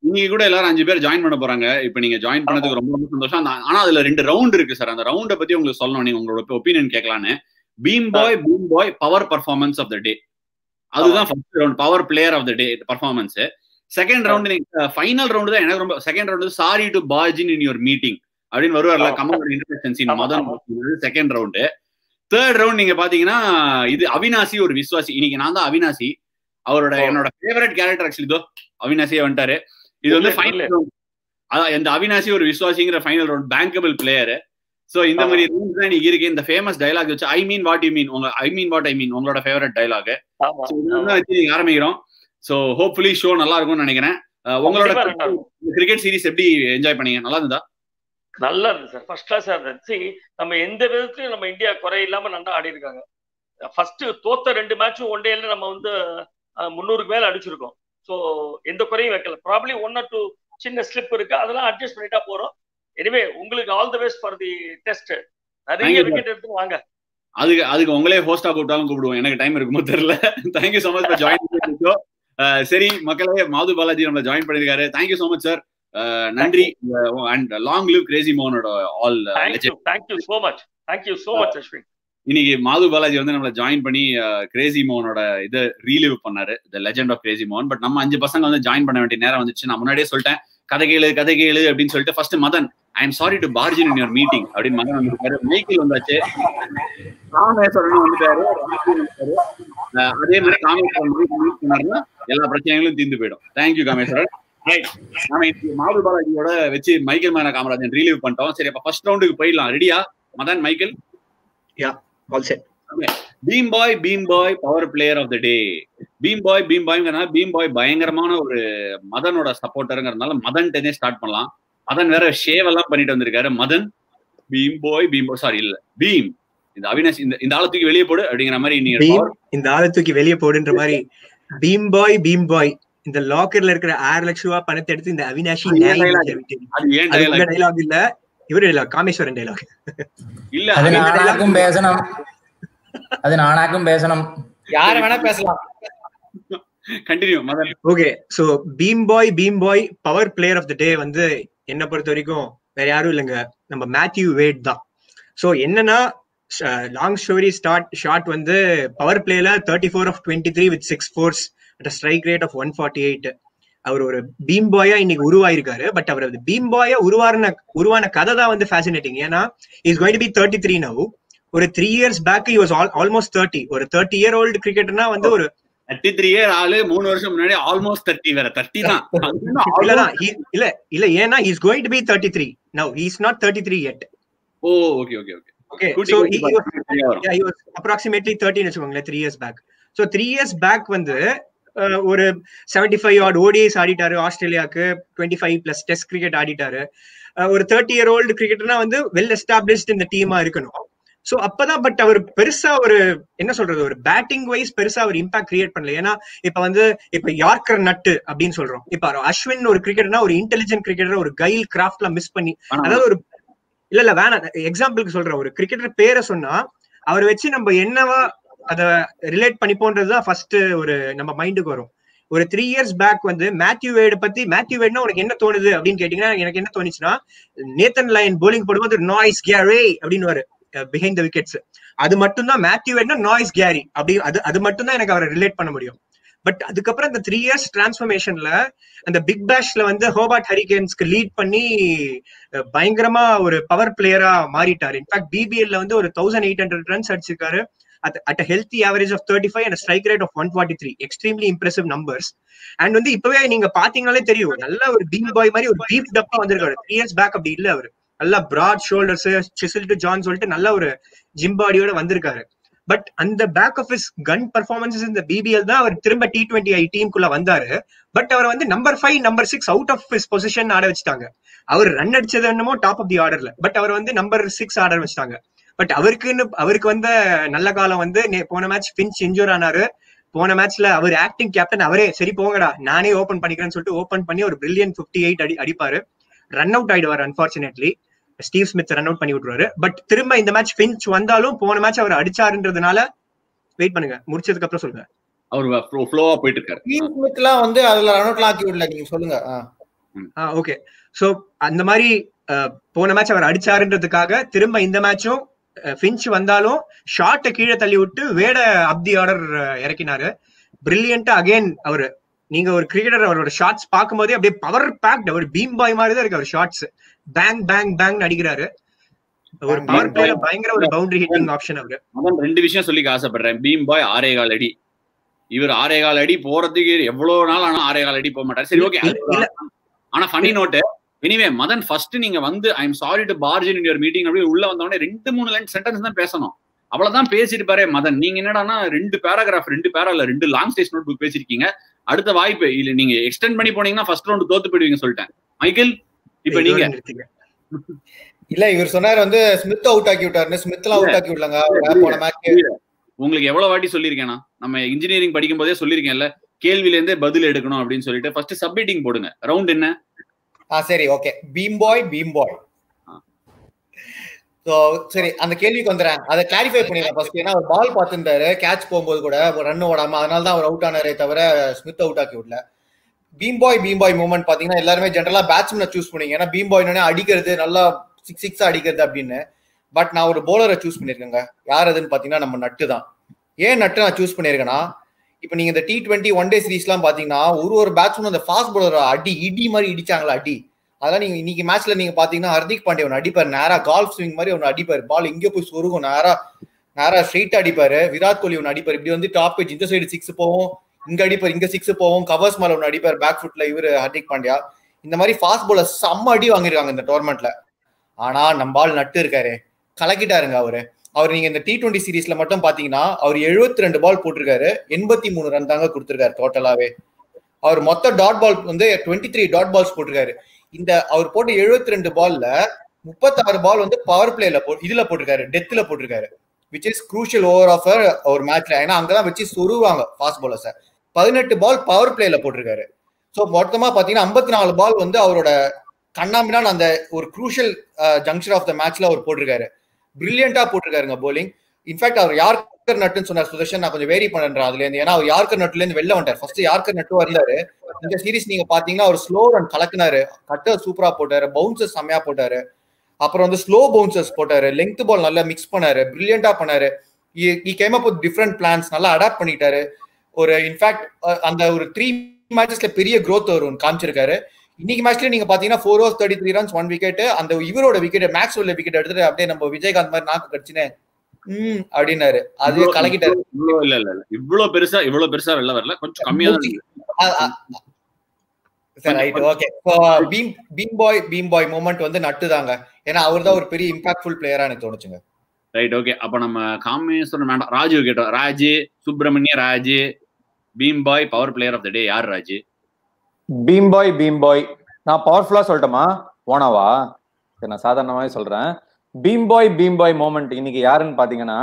நீங்க கூட எல்லாரும் அஞ்சு பேர் ஜாயின் பண்ண போறாங்க இப்ப நீங்க ஜாயின் பண்ணதுக்கு ரொம்ப ரொம்ப சந்தோஷம் அந்த- ஆனா அதுல ரெண்டு ரவுண்ட் இருக்கு சார் அந்த ரவுண்ட பத்தி உங்களுக்கு சொல்லணும் நீங்க உங்களோட ஒப்பீனியன் கேட்கலான்னு Bheem boy Bheem boy power performance of the day அதுதான் first round power player of the day performance second round நீங்க ஃபைனல் ரவுண்ட் தான் எனக்கு ரொம்ப second round sorry to barging in your meeting அப்படின்னு வருவார்ல ஆமா. கமல் இன்டர்சென்ஸ் இன் ஆமா, மதன் ஆமா. செகண்ட் ரவுண்டு தேர்ட் ரவுண்ட் நீங்க பாத்தீங்கன்னா இது அவினாசி ஒரு விஸ்வாசி இன்னைக்கு நான் தான் அவினாசி அவரோட ஓ. என்னோட ஃபேவரட் கேரக்டர் ஆக்சுவலி இதோ அவினாசியே வந்துட்டாரு இது வந்து இல்ல, ஃபைனல் இல்ல. ரவுண்ட் அதான் இந்த அவினாசி ஒரு விஸ்வாசிங்கிற final round bankable player so இந்த ஆமா. மாதிரி ரூல்ஸ் தான் இன்னைக்கு இருக்கு இந்த ஃபேமஸ் டைலாக் வச்சு ஐ மீன் வாட் யூ மீன் உங்க ஐ மீன் வாட் ஐ மீன் உங்களோட ஃபேவரட் டைலாக் ஆமா இதெல்லாம் வச்சு நீங்க ஆரம்பிக்கிறோம் சோ ஹோப்ஃபுல்லி ஷோ நல்லா இருக்கும்னு நினைக்கிறேன் அஹ் உங்களோட கண்டிப்பா நல்லா இருக்கும். கிரிக்கெட் சீரிஸ் எப்படி என்ஜாய் பண்ணீங்க நல்லா இருந்தா நல்லா இருந்துச்சு சார் ஃபர்ஸ்ட் கிளாஸா இருந்துச்சு நம்ம எந்த விதத்துலயும் நம்ம இந்தியா குறை இல்லாம நல்லா ஆடி இருக்காங்க ஃபர்ஸ்ட் தோத்த ரெண்டு மேட்சும் ஒன் டேல நம்ம வந்து அஹ், முந்நூறுக்கு மேல அடிச்சிருக்கோம் ஸோ எந்த குறையும் வைக்கல ப்ராப்ளி ஒன் ஆர் டூ சின்ன ஸ்லிப் இருக்கு அதெல்லாம் அட்ஜஸ்ட் பண்ணிட்டா போறோம் எனிவே உங்களுக்கு all the best for the test Thank நிறைய you, sir. விக்கெட் எடுத்து வாங்க அதுக்கு அதுக்கு உங்களே ஹோஸ்டா கூப்பிட்டாலும் கூப்பிடுவோம் எனக்கு டைம் இருக்குமோ தெரியல thank you so much for join சரி மக்களே மாது பாலாஜி நம்மள ஜாயின் பண்ணிருக்காரு தேங்க்யூ சோ மச் சார் நன்றி அண்ட் லாங் லிவ் கிரேசி மோகனோட all thank you thank you so much thank you so much Ashwin இன்னைக்கு மாது பாலாஜி வந்து நம்மள ஜாயின் பண்ணி கிரேசி மோகனோட இதை ரீலிவ் பண்ணாரு த லெஜெண்ட் ஆஃப் கிரேசி மோகன் பட் நம்ம அஞ்சு பசங்க வந்து ஜாயின் பண்ண வேண்டிய நேரம் வந்துச்சு நான் முன்னாடியே சொல்லிட்டேன் கதை கேளு கதை கேளு அப்படின்னு சொல்லிட்டு first Madan I am sorry to barging in your meeting அப்படின்னு மதன் வந்திருக்காரு மைக்கேல் வந்தாச்சு ராமேஸ்வரன் வந்துட்டாரு ராமேஸ்வரன் வந்துட்டாரு. அஹ் அதே மாதிரி காமேஸ்வரன் மீட் பண்ணாருன்னா எல்லா பிரச்சனைகளும் தீர்ந்து போயிடும் தேங்க்யூ காமேஸ்வரன் ரைட் நாம இன்னைக்கு மாது பாலாஜியோட வச்சு மைக்கேல் மேன காமராஜன் ரீலீவ் பண்ணிட்டோம் சரி அப்ப ஃபர்ஸ்ட் ரவுண்டுக்கு போயிடலாம் ரெடியா Madan Michael all set Bheem boy Bheem boy power player of the day Bheem boy Bheem பாய்ங்கிறனால பீம் பாய் பயங்கரமான ஒரு மதனோட சப்போர்ட்டருங்கிறதுனால மதன் டென்னே ஸ்டார்ட் பண்ணலாம் மதன் வேற ஷேவ் எல்லாம் பண்ணிட்டு வந்திருக்காரு Madan Bheem boy Bheem boy sorry இல்ல பீம் இந்த அவினாஷ் இந்த இந்த ஆளை தூக்கி வெளியே போடு அப்படிங்கிற மாதிரி நீங்க பீம் இந்த ஆளை தூக்கி வெளியே போடுன்ற மாதிரி பீம் பாய் பீம் பாய் இந்த லாக்கர்ல இருக்கிற ஆறு லட்சம் ரூபாய் பணத்தை எடுத்து இந்த அவினாஷி அது ஏன் நியாயம் dialogue? செஞ்சு விட்டீங்க. அது ஏன் அது உங்க dialogue? டைலாக் இல்ல இவரு டைலாக் காமேஸ்வரன் டைலாக் இல்ல அது அது நானாக்கும் பேசணும் அது நானாக்கும் பேசணும் யார வேணா பேசலாம் continue Madan okay so Bheem boy Bheem boy power player of the day வந்து என்ன பொறுத்த வரைக்கும் வேற யாரும் இல்லைங்க நம்ம மேத்யூ வேட் தான் சோ என்னன்னா லாங் ஸ்டோரி ஸ்டார்ட் ஷாட் வந்து பவர் பிளேல thirty four off twenty three with six fours at strike rate of one forty eight அவர் ஒரு பீம் பாயா இன்னைக்கு உருவாயிருக்காரு பட் அவர் பீம் பாயா உருவான உருவான கதை தான் வந்து ஃபேசினேட்டிங் ஏன்னா is going to be thirty three now ஒரு three years back was almost thirty ஒரு தேர்ட்டி இயர் ஓல்டு கிரிக்கெட்னா வந்து ஒரு தேர்ட்டி த்ரீ இயர் ஆளு மூணு வருஷம் முன்னாடி ஆல்மோஸ்ட் தேர்ட்டி வேற தேர்ட்டி தான் அது இன்னும் இல்லதான் almost- he- இல்ல இல்ல ஏன்னா is going to be thirty three now is not thirty three எட் oh okay okay okay okay கூட்டி ஸோ கூட்டி பார்த்தா சரியா வரும். அப்ராக்சிமேட்லி தேர்ட்டின்னு வச்சுக்கோங்களேன் three years back so three years back வந்து அஹ், ஒரு செவன்டி ஃபைவ் ஆட் ஓடிஎஸ் ஆடிட்டாரு ஆஸ்திரேலியாவுக்கு twenty five plus test cricket ஆடிட்டாரு அஹ், ஒரு தேர்ட்டி இயர் ஓல்டு கிரிக்கெட்னா வந்து வெல் எஸ்டாப்ளிஷ்ட் இந்த டீமா இருக்கணும் சோ அப்பதான் பட் அவர் பெருசா ஒரு என்ன சொல்றது ஒரு பேட்டிங் வைஸ் பெருசா ஒரு இம்பாக்ட் கிரியேட் பண்ணல ஏன்னா இப்ப வந்து இப்ப யார்கர் நட்டு அப்படின்னு சொல்றோம் இப்ப அஸ்வின் ஒரு கிரிக்கெட்னா ஒரு இன்டெலிஜென்ட் கிரிக்கெட்டர் ஒரு கைல் கிராஃப்ட்ல மிஸ் பண்ணி ஆனா, அதாவது ஒரு இல்ல இல்ல வேணாம் எக்ஸாம்பிளுக்கு சொல்றேன் ஒரு கிரிக்கெட்டர் பேரை சொன்னா அவரை வச்சு நம்ம என்னவா அத ரிலேட் பண்ணிப்போன்றதுதான் ஃபர்ஸ்ட் ஒரு நம்ம மைண்டுக்கு வரும் ஒரு த்ரீ இயர்ஸ் பேக் வந்து மேத்யூ வேர்டு பத்தி மேத்யூ வேர்ட்னா உனக்கு என்ன தோணுது அப்படின்னு கேட்டீங்கன்னா எனக்கு என்ன தோணுச்சுன்னா நேத்தன் லைன் போலிங் போடும்போது நாய்ஸ் கேரே அப்படின்னு வரு பிஹைண்ட் த விக்கெட்ஸ் அது மட்டும் தான் மேத்யூ வேர்ட்னா நாய்ஸ் கேரி அப்படி அது அது மட்டும் தான் எனக்கு அவரை ரிலேட் பண்ண முடியும் பட் அதுக்கப்புறம் இந்த த்ரீ இயர்ஸ் டிரான்ஸ்ஃபர்மேஷன்ல அந்த பிக் பேஷ்ல வந்து ஹோபார்ட் ஹரிகேன்ஸ்க்கு லீட் பண்ணி அஹ், பயங்கரமா ஒரு பவர் பிளேயரா மாறிட்டாரு இன்ஃபேக்ட் பிபிஎல்ல வந்து ஒரு தௌசண்ட் எயிட் ஹண்ட்ரட் ரன்ஸ் அடிச்சிருக்காரு at at a healthy average of 35 and a strike rate of 143 extremely impressive numbers and வந்து இப்பவே நீங்க பாத்தீங்கனாலே தெரியும் நல்ல ஒரு பீம் பாய் மாதிரி ஒரு பீஃப் டப்பா வந்திருக்காரு த்ரீ இயர்ஸ் பேக் அப்படி இல்ல அவரு நல்லா பிராட் ஷோல்டர்ஸ் சிசில் டு ஜான் சொல்லிட்டு நல்ல ஒரு ஜிம் பாடியோட வந்திருக்காரு பட் அந்த back of is gun performances இந்த பிபிஎல் தான் அவர் திரும்ப டி டுவெண்ட்டி ஐ டீமுக்குள்ள வந்தாரு பட் அவர் வந்து number five number six out of his position ஆட வச்சுட்டாங்க அவர் ரன் அடிச்சது என்னமோ டாப் ஆஃப் தி ஆர்டர்ல பட் அவர் வந்து நம்பர் சிக்ஸ் ஆர்டர் வச்சுட்டாங்க பட் அவருக்குன்னு அவருக்கு வந்த நல்ல காலம் வந்து நே- போன மேட்ச் பின்ச் இன்ஜூர் ஆனாரு போன மேட்ச்ல அவர் ஆக்டிங் கேப்டன் அவரே சரி போங்கடா நானே ஓபன் பண்ணிக்கிறேன்னு சொல்லிட்டு ஓபன் பண்ணி ஒரு பிரில்லியன் 58 எயிட் அடி அடிப்பாரு ரன் அவுட் ஆயிடுவார் unfortunately Steve Smith run out பண்ணி விட்டுருவாரு பட் திரும்ப இந்த மேட்ச் பின்ச் வந்தாலும் போன மேட்ச் அவர் அடிச்சாருன்றதுனால வெயிட் பண்ணுங்க முடிச்சதுக்கு அப்புறம் சொல்லுங்க அவர் ஃப்ளோவா போயிட்டு இருக்காரு ஸ்டீவ் ஸ்மித்லாம் வந்து அதுல ரன் அவுட்லாம் ஆக்கி விடல நீங்க சொல்லுங்க ஆ. ஓகே சோ அந்த மாதிரி அஹ், போன மேட்ச் அவர் அடிச்சாருன்றதுக்காக திரும்ப இந்த மேட்சும் ஃபின்ச் வந்தாலும் ஷார்ட்டை கீழே தள்ளி விட்டு வேட அப்தி ஆர்டர் இறக்கினாரு பிரில்லியண்டா அகைன் அவரு நீங்க ஒரு கிரிக்கெட்டர் அவரோட ஷாட்ஸ் பார்க்கும்போதே அப்படியே பவர் பேக்ட் அவர் பீம் பாய் மாதிரி தான் இருக்கு அவர் ஷாட்ஸ் பேங் பேங் பேங் அடிக்கிறாரு ஒரு Bang, பவர் bang, பிளேல bang. பயங்கர ஒரு பவுண்டரி ஹிட்டிங் ஆப்ஷன் அவரு அதான் ரெண்டு விஷயம் சொல்லிக்க ஆசைப்படுறேன் பீம் பாய் ஆறே கால் அடி இவர் ஆறே கால் அடி போறதுக்கு எவ்வளவு நாள் ஆனா ஆறே கால் அடி போக மாட்டார் சரி ஓகே இல்ல. ஆனா funny note anyway Madan first நீங்க வந்து I am sorry to barging in your meeting அப்படி உள்ள வந்தோடனே ரெண்டு மூணு லைன் சென்டென்ஸ் தான் பேசணும் அவ்வளவுதான் பேசிட்டு பாரு மதன் நீங்க என்னடான்னா ரெண்டு பேராகிராஃப் ரெண்டு பேரா இல்ல ரெண்டு லாங் ஸ்டேஜ் நோட் புக் பேசிருக்கீங்க அடுத்த வாய்ப்பு இல்ல நீங்க எக்ஸ்டெண்ட் பண்ணி போனீங்கன்னா ஃபர்ஸ்ட் ரவுண்ட் தோத்து போயிடுவீங்க சொல்லிட்டேன் மைக்கேல் இப்ப இதோட நீங்க நிறுத்திங்க. இல்ல இவர் சொன்னாரு வந்து ஸ்மித் அவுட் ஆக்கி விட்டாருன்னு ஸ்மித் எல்லாம் அவுட் ஆக்கி விடலங்க அவர் போன மேட்ச் உங்களுக்கு எவ்வளவு வாட்டி சொல்லியிருக்கேனா நம்ம இன்ஜினியரிங் படிக்கும் போதே சொல்லியிருக்கேன்ல கேள்வியில இருந்தே பதில் எடுக்கணும் அப்படின்னு சொல்லிட்டு ஃபர்ஸ்ட் சப்மிட்டிங் போடுங்க ரவுண்ட் என்ன ஆ சரி okay Bheem boy Bheem boy ஆ. ஸோ சரி அந்த கேள்விக்கு வந்துடுறேன் அதை கிளாரிஃபை பண்ணிடுறேன் ஃபர்ஸ்ட் ஏன்னா அவர் பால் பார்த்துருந்தாரு கேட்ச் போகும்போது கூட ரன் ஓடாம அதனால தான் அவர் அவுட் ஆனாரே தவிர ஸ்மித் அவுட் ஆக்கி விடல Bheem boy Bheem boy moment பாத்தீங்கன்னா எல்லாருமே ஜென்ரலா பேட்ஸ்மேனை சூஸ் பண்ணீங்க ஏன்னா பீம் பாய் அடிக்கிறது நல்லா சிக்ஸ் சிக்ஸ் அடிக்கிறது அப்படின்னு பட் நான் ஒரு போலரை சூஸ் பண்ணியிருக்கேங்க யார் அதுன்னு பாத்தீங்கன்னா நம்ம நட்டு தான் ஏன் நட்டு நான் சூஸ் பண்ணியிருக்கேன்னா இப்போ நீங்க இந்த டி டுவெண்ட்டி ஒன் டே சீரீஸ்லாம் பாத்தீங்கன்னா ஒரு ஒரு பேட்ஸ்மேன் அந்த ஃபாஸ்ட் போலர் அடி இடி மாதிரி இடிச்சாங்களா அடி அதெல்லாம் நீங்க இன்னைக்கு மேட்ச்ல நீங்க பாத்தீங்கன்னா ஹர்திக் பாண்டிய ஒன்று அடிப்பார் நேரா கால்ஃப் ஸ்விங் மாதிரி ஒன்று அடிப்பார் பால் இங்கே போய் சொருகும் நேரா நேரா ஸ்ட்ரெயிட் அடிப்பாரு விராட் கோலி ஒன்று அடிப்பார் இப்படி வந்து டாப் பேஜ் இந்த சைடு சிக்ஸ் போவோம் இங்க அடிப்பார் இங்க சிக்ஸ் போவோம் கவர்ஸ் மேல ஒன்று அடிப்பார் பேக் ஃபுட்ல இவர் ஹர்திக் பாண்டியா இந்த மாதிரி ஃபாஸ்ட் போலர் செம்ம அடி வாங்கியிருக்காங்க இந்த டோர்னமெண்ட்ல ஆனா நம்ம ஆள் நட்டு இருக்காரு கலக்கிட்டாருங்க அவரு அவர் நீங்க இந்த டி டுவெண்ட்டி சீரீஸ்ல மட்டும் பாத்தீங்கன்னா அவர் 72 ரெண்டு பால் போட்டிருக்காரு எண்பத்தி மூணு ரன் தாங்க கொடுத்திருக்காரு டோட்டலாவே அவர் மொத்த டாட் பால் வந்து டுவெண்ட்டி த்ரீ டாட் பால்ஸ் போட்டிருக்காரு இந்த அவர் போட்ட 72 ரெண்டு பால்ல முப்பத்தாறு பால் வந்து பவர் பிளேல போ இதுல போட்டிருக்காரு டெத்ல போட்டிருக்காரு which is crucial over of ஒரு மேட்ச்ல ஏன்னா அங்கதான் வச்சு சொருவாங்க ஃபாஸ்ட் பாலர்ஸை பதினெட்டு பால் பவர் பிளேல போட்டிருக்காரு ஸோ மொத்தமா பாத்தீங்கன்னா ஐம்பத்தி நாலு பால் வந்து அவரோட கண்ணாமினான் அந்த ஒரு குரூஷியல் ஜங்ஷன் ஆஃப் த மேட்ச்ல அவர் போட்டிருக்காரு பிரில்லியண்டா போட்டிருக்காருங்க போலிங் இன்ஃபேக்ட் அவர் யார்கர் நட்டுன்னு சொன்னார் சுதர்ஷன் நான் கொஞ்சம் வேரி பண்றேன் அதுல இருந்து ஏன்னா அவர் யார்கர் நட்டுல இருந்து வெளில வந்துட்டார் ஃபர்ஸ்ட் யார்கர் நட்டு வந்தாரு இந்த சீரிஸ் நீங்க பாத்தீங்கன்னா அவர் ஸ்லோ ரன் கலக்குனாரு கட்டர் சூப்பரா போட்டாரு பவுன்சஸ் செம்மையா போட்டாரு அப்புறம் வந்து ஸ்லோ பவுன்சர்ஸ் போட்டாரு லெங்த் பால் நல்லா மிக்ஸ் பண்ணாரு பிரில்லியண்டா பண்ணாரு ஈ கேம் அப் டிஃப்ரெண்ட் பிளான்ஸ் நல்லா அடாப்ட் பண்ணிட்டாரு ஒரு இன்ஃபேக்ட் அந்த ஒரு த்ரீ மேட்சஸ்ல பெரிய growth வரும் காமிச்சிருக்காரு இன்னைக்கு மேட்ச்ல நீங்க பாத்தீங்கன்னா four overs thirty three runs one wicket அந்த இவரோட விக்கெட் மேக்ஸ் உள்ள விக்கெட் எடுத்துட்டு அப்படியே நம்ம விஜயகாந்த் மாதிரி நாக்கு கடிச்சுன்னு ம் அப்படின்னாரு அதுவே கலக்கிட்டாரு இவ்வளவு இல்ல இல்ல இல்ல இவ்வளவு பெருசா இவ்வளவு பெருசா வெளில வரல கொஞ்சம் கம்மியா தான் இருக்கு. சரி right okay Bheem Bheem boy Bheem boy moment வந்து நட்டு தாங்க ஏன்னா அவர் தான் ஒரு பெரிய இம்பாக்ட்ஃபுல் பிளேயரா எனக்கு தோணுச்சுங்க ரைட் ஓகே அப்ப நம்ம காமேஸ்வரன் வேண்டாம் ராஜு கேட்டோம் Raju Subramania Raju Bheem boy power player of the day யார் ராஜு பீம் பாய் பீம் பாய் நான் பவர்ஃபுல்லா சொல்லட்டுமா ஓனாவா சரி நான் சாதாரணமாவே சொல்றேன் Bheem boy Bheem boy moment இன்னைக்கு யாருன்னு பாத்தீங்கன்னா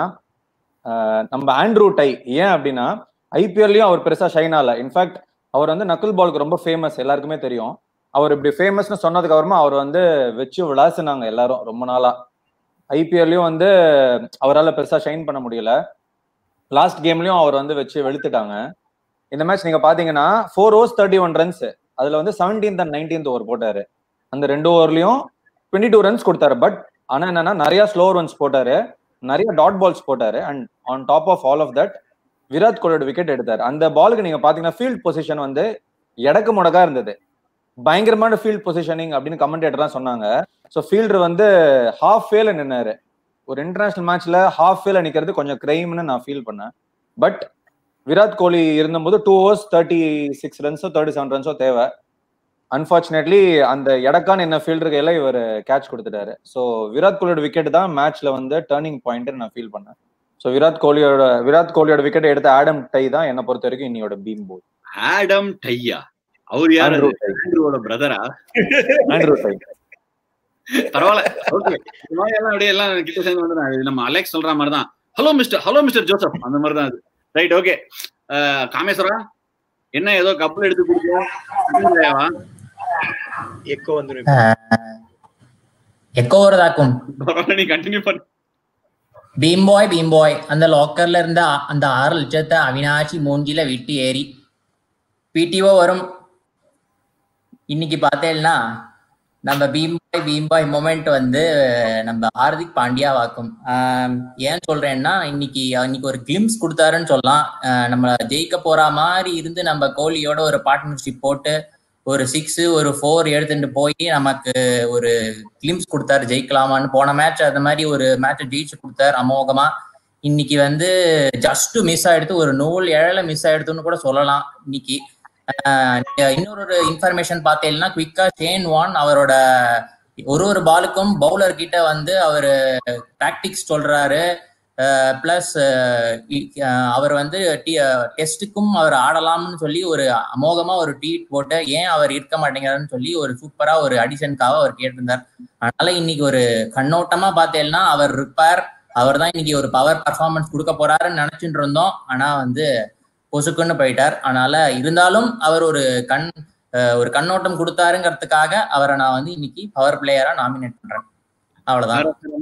ஆஹ் நம்ம ஆண்ட்ரூ டை ஏன் அப்படின்னா ஐபிஎல்லையும் அவர் பெருசா ஷைன் ஆகல இன்ஃபேக்ட் அவர் வந்து நக்குல் பாலுக்கு ரொம்ப ஃபேமஸ் எல்லாருக்குமே தெரியும் அவர் இப்படி ஃபேமஸ்னு சொன்னதுக்கு அப்புறமா அவர் வந்து வச்சு விளாசுனாங்க எல்லாரும் ரொம்ப நாளா ஐபிஎல்லையும் வந்து அவரால் பெருசா ஷைன் பண்ண முடியல லாஸ்ட் கேம்லயும் அவர் வந்து வச்சு வெளுத்துட்டாங்க இந்த மேட்ச் நீங்க பாத்தீங்கன்னா four overs thirty one runs அதுல வந்து செவன்டீன்த் அண்ட் நைன்டீன்த் ஓவர் போட்டாரு அந்த ரெண்டு ஓவர்லயும் டுவெண்ட்டி டூ ரன்ஸ் கொடுத்தாரு பட் ஆனா என்னன்னா நிறைய ஸ்லோ ரன்ஸ் போட்டாரு நிறைய டாட் பால்ஸ் போட்டாரு and on top of all of that Virat கோலியோட விக்கெட் எடுத்தாரு அந்த பாலுக்கு நீங்க பாத்தீங்கன்னா ஃபீல்ட் பொசிஷன் வந்து எடக்கு முடக்கா இருந்தது பயங்கரமான ஃபீல்ட் பொசிஷனிங் அப்படின்னு கமெண்டேட்டர்லாம் சொன்னாங்க ஸோ ஃபீல்டர் வந்து ஹாஃப் ஃபேல நின்னாரு ஒரு இன்டர்நேஷனல் மேட்ச்ல ஹாஃப் ஃபேல நிக்கிறது கொஞ்சம் கிரைம்னு நான் ஃபீல் பண்ணேன் பட் விராட் கோலி இருந்தபோது டூ ஓவர்ஸ் தேர்ட்டி சிக்ஸ் ரன்ஸோ தேர்ட்டி செவன் ரன்ஸோ தேவை அன்பார்ச்சுனேட்லி அந்த எடக்கான் என்ன ஃபீல்டருக்கு எல்லாம் இவர் கேட்ச் கொடுத்துட்டாரு ஸோ விராட் கோலியோட விக்கெட் தான் மேட்ச்ல வந்து டேர்னிங் பாயிண்ட் நான் ஃபீல் பண்ணேன் ஸோ விராட் கோலியோட விராட் கோலியோட விக்கெட் எடுத்த ஆடம் டை தான் என்ன பொறுத்த வரைக்கும் இன்னியோட பீம் போல் ஆடம் டையா அவர் யார் ஆண்ட்ரூ டை ஆண்ட்ரூவோட பிரதரா ஆண்ட்ரூ டை பரவாயில்ல ஓகே இந்த மாதிரி எல்லாம் அப்படியே எல்லாம் கிட்ட சேர்ந்து வந்து இது நம்ம அலெக்ஸ் சொல்ற மாதிரி தான் hello mister hello mister Joseph அந்த மாதிரி தான் அது ரைட் ஓகே காமேஸ்வரா என்ன ஏதோ கப்பல் எடுத்து கொடுக்கோம் எக்கோ வந்துரும் எக்கோ வருதாக்கும் பரவாயில்ல நீ கண்டினியூ பண்ணு பீம் பாய் பீம் பாய் அந்த லாக்கர்ல இருந்த அ- அந்த ஆறு லட்சத்தை அவினாஷி மூஞ்சில விட்டு ஏறி பிடிஓ வரும் இன்னைக்கு பார்த்தேன்னா நம்ம பீம்பாய் பீம்பாய் மொமெண்ட் வந்து நம்ம ஹார்திக் பாண்டியா வாக்கும் ஆஹ் ஏன் சொல்றேன்னா இன்னைக்கு இன்னைக்கு ஒரு கிளிம்ஸ் கொடுத்தாருன்னு சொல்லலாம் ஆஹ் நம்ம ஜெயிக்க போற மாதிரி இருந்து நம்ம கோலியோட ஒரு பார்ட்னர்ஷிப் போட்டு ஒரு சிக்ஸ் ஒரு ஃபோர் எடுத்துட்டு போய் நமக்கு ஒரு கிளிம்ஸ் கொடுத்தாரு ஜெயிக்கலாமான்னு போன மேட்ச் அந்த மாதிரி ஒரு மேட்சை ஜெயிச்சு கொடுத்தாரு அமோகமா இன்னைக்கு வந்து ஜஸ்ட் மிஸ் ஆயிடுத்து ஒரு நூல் இழல மிஸ் ஆயிடுத்துன்னு கூட சொல்லலாம் இன்னைக்கு ஆஹ் இன்னொரு ஒரு இன்ஃபர்மேஷன் பார்த்தீங்கன்னா குவிக்கா ஷேன் வான் அவரோட ஒரு ஒரு பாலுக்கும் பவுலர் கிட்ட வந்து அவர் டாக்டிக்ஸ் சொல்றாரு பிளஸ் அவர் வந்து டெஸ்ட்டுக்கும் அவர் ஆடலாம்னு சொல்லி ஒரு அமோகமா ஒரு ட்வீட் போட்டு ஏன் அவர் இருக்க மாட்டேங்கிறாருன்னு சொல்லி ஒரு சூப்பரா ஒரு அடிஷனுக்காக அவர் கேட்டிருந்தார் அதனால இன்னைக்கு ஒரு கண்ணோட்டமா பார்த்தேன்னா அவர் இருப்பார் அவர் தான் இன்னைக்கு ஒரு பவர் பர்ஃபார்மன்ஸ் கொடுக்க போறாருன்னு நினைச்சிட்டு இருந்தோம் ஆனா வந்து பொசுக்குன்னு போயிட்டார் அதனால இருந்தாலும் அவர் ஒரு கண் ஒரு கண்ணோட்டம் கொடுத்தாருங்கிறதுக்காக அவரை நான் வந்து இன்னைக்கு பவர் பிளேயரா நாமினேட் பண்றேன் அவ்வளவுதான்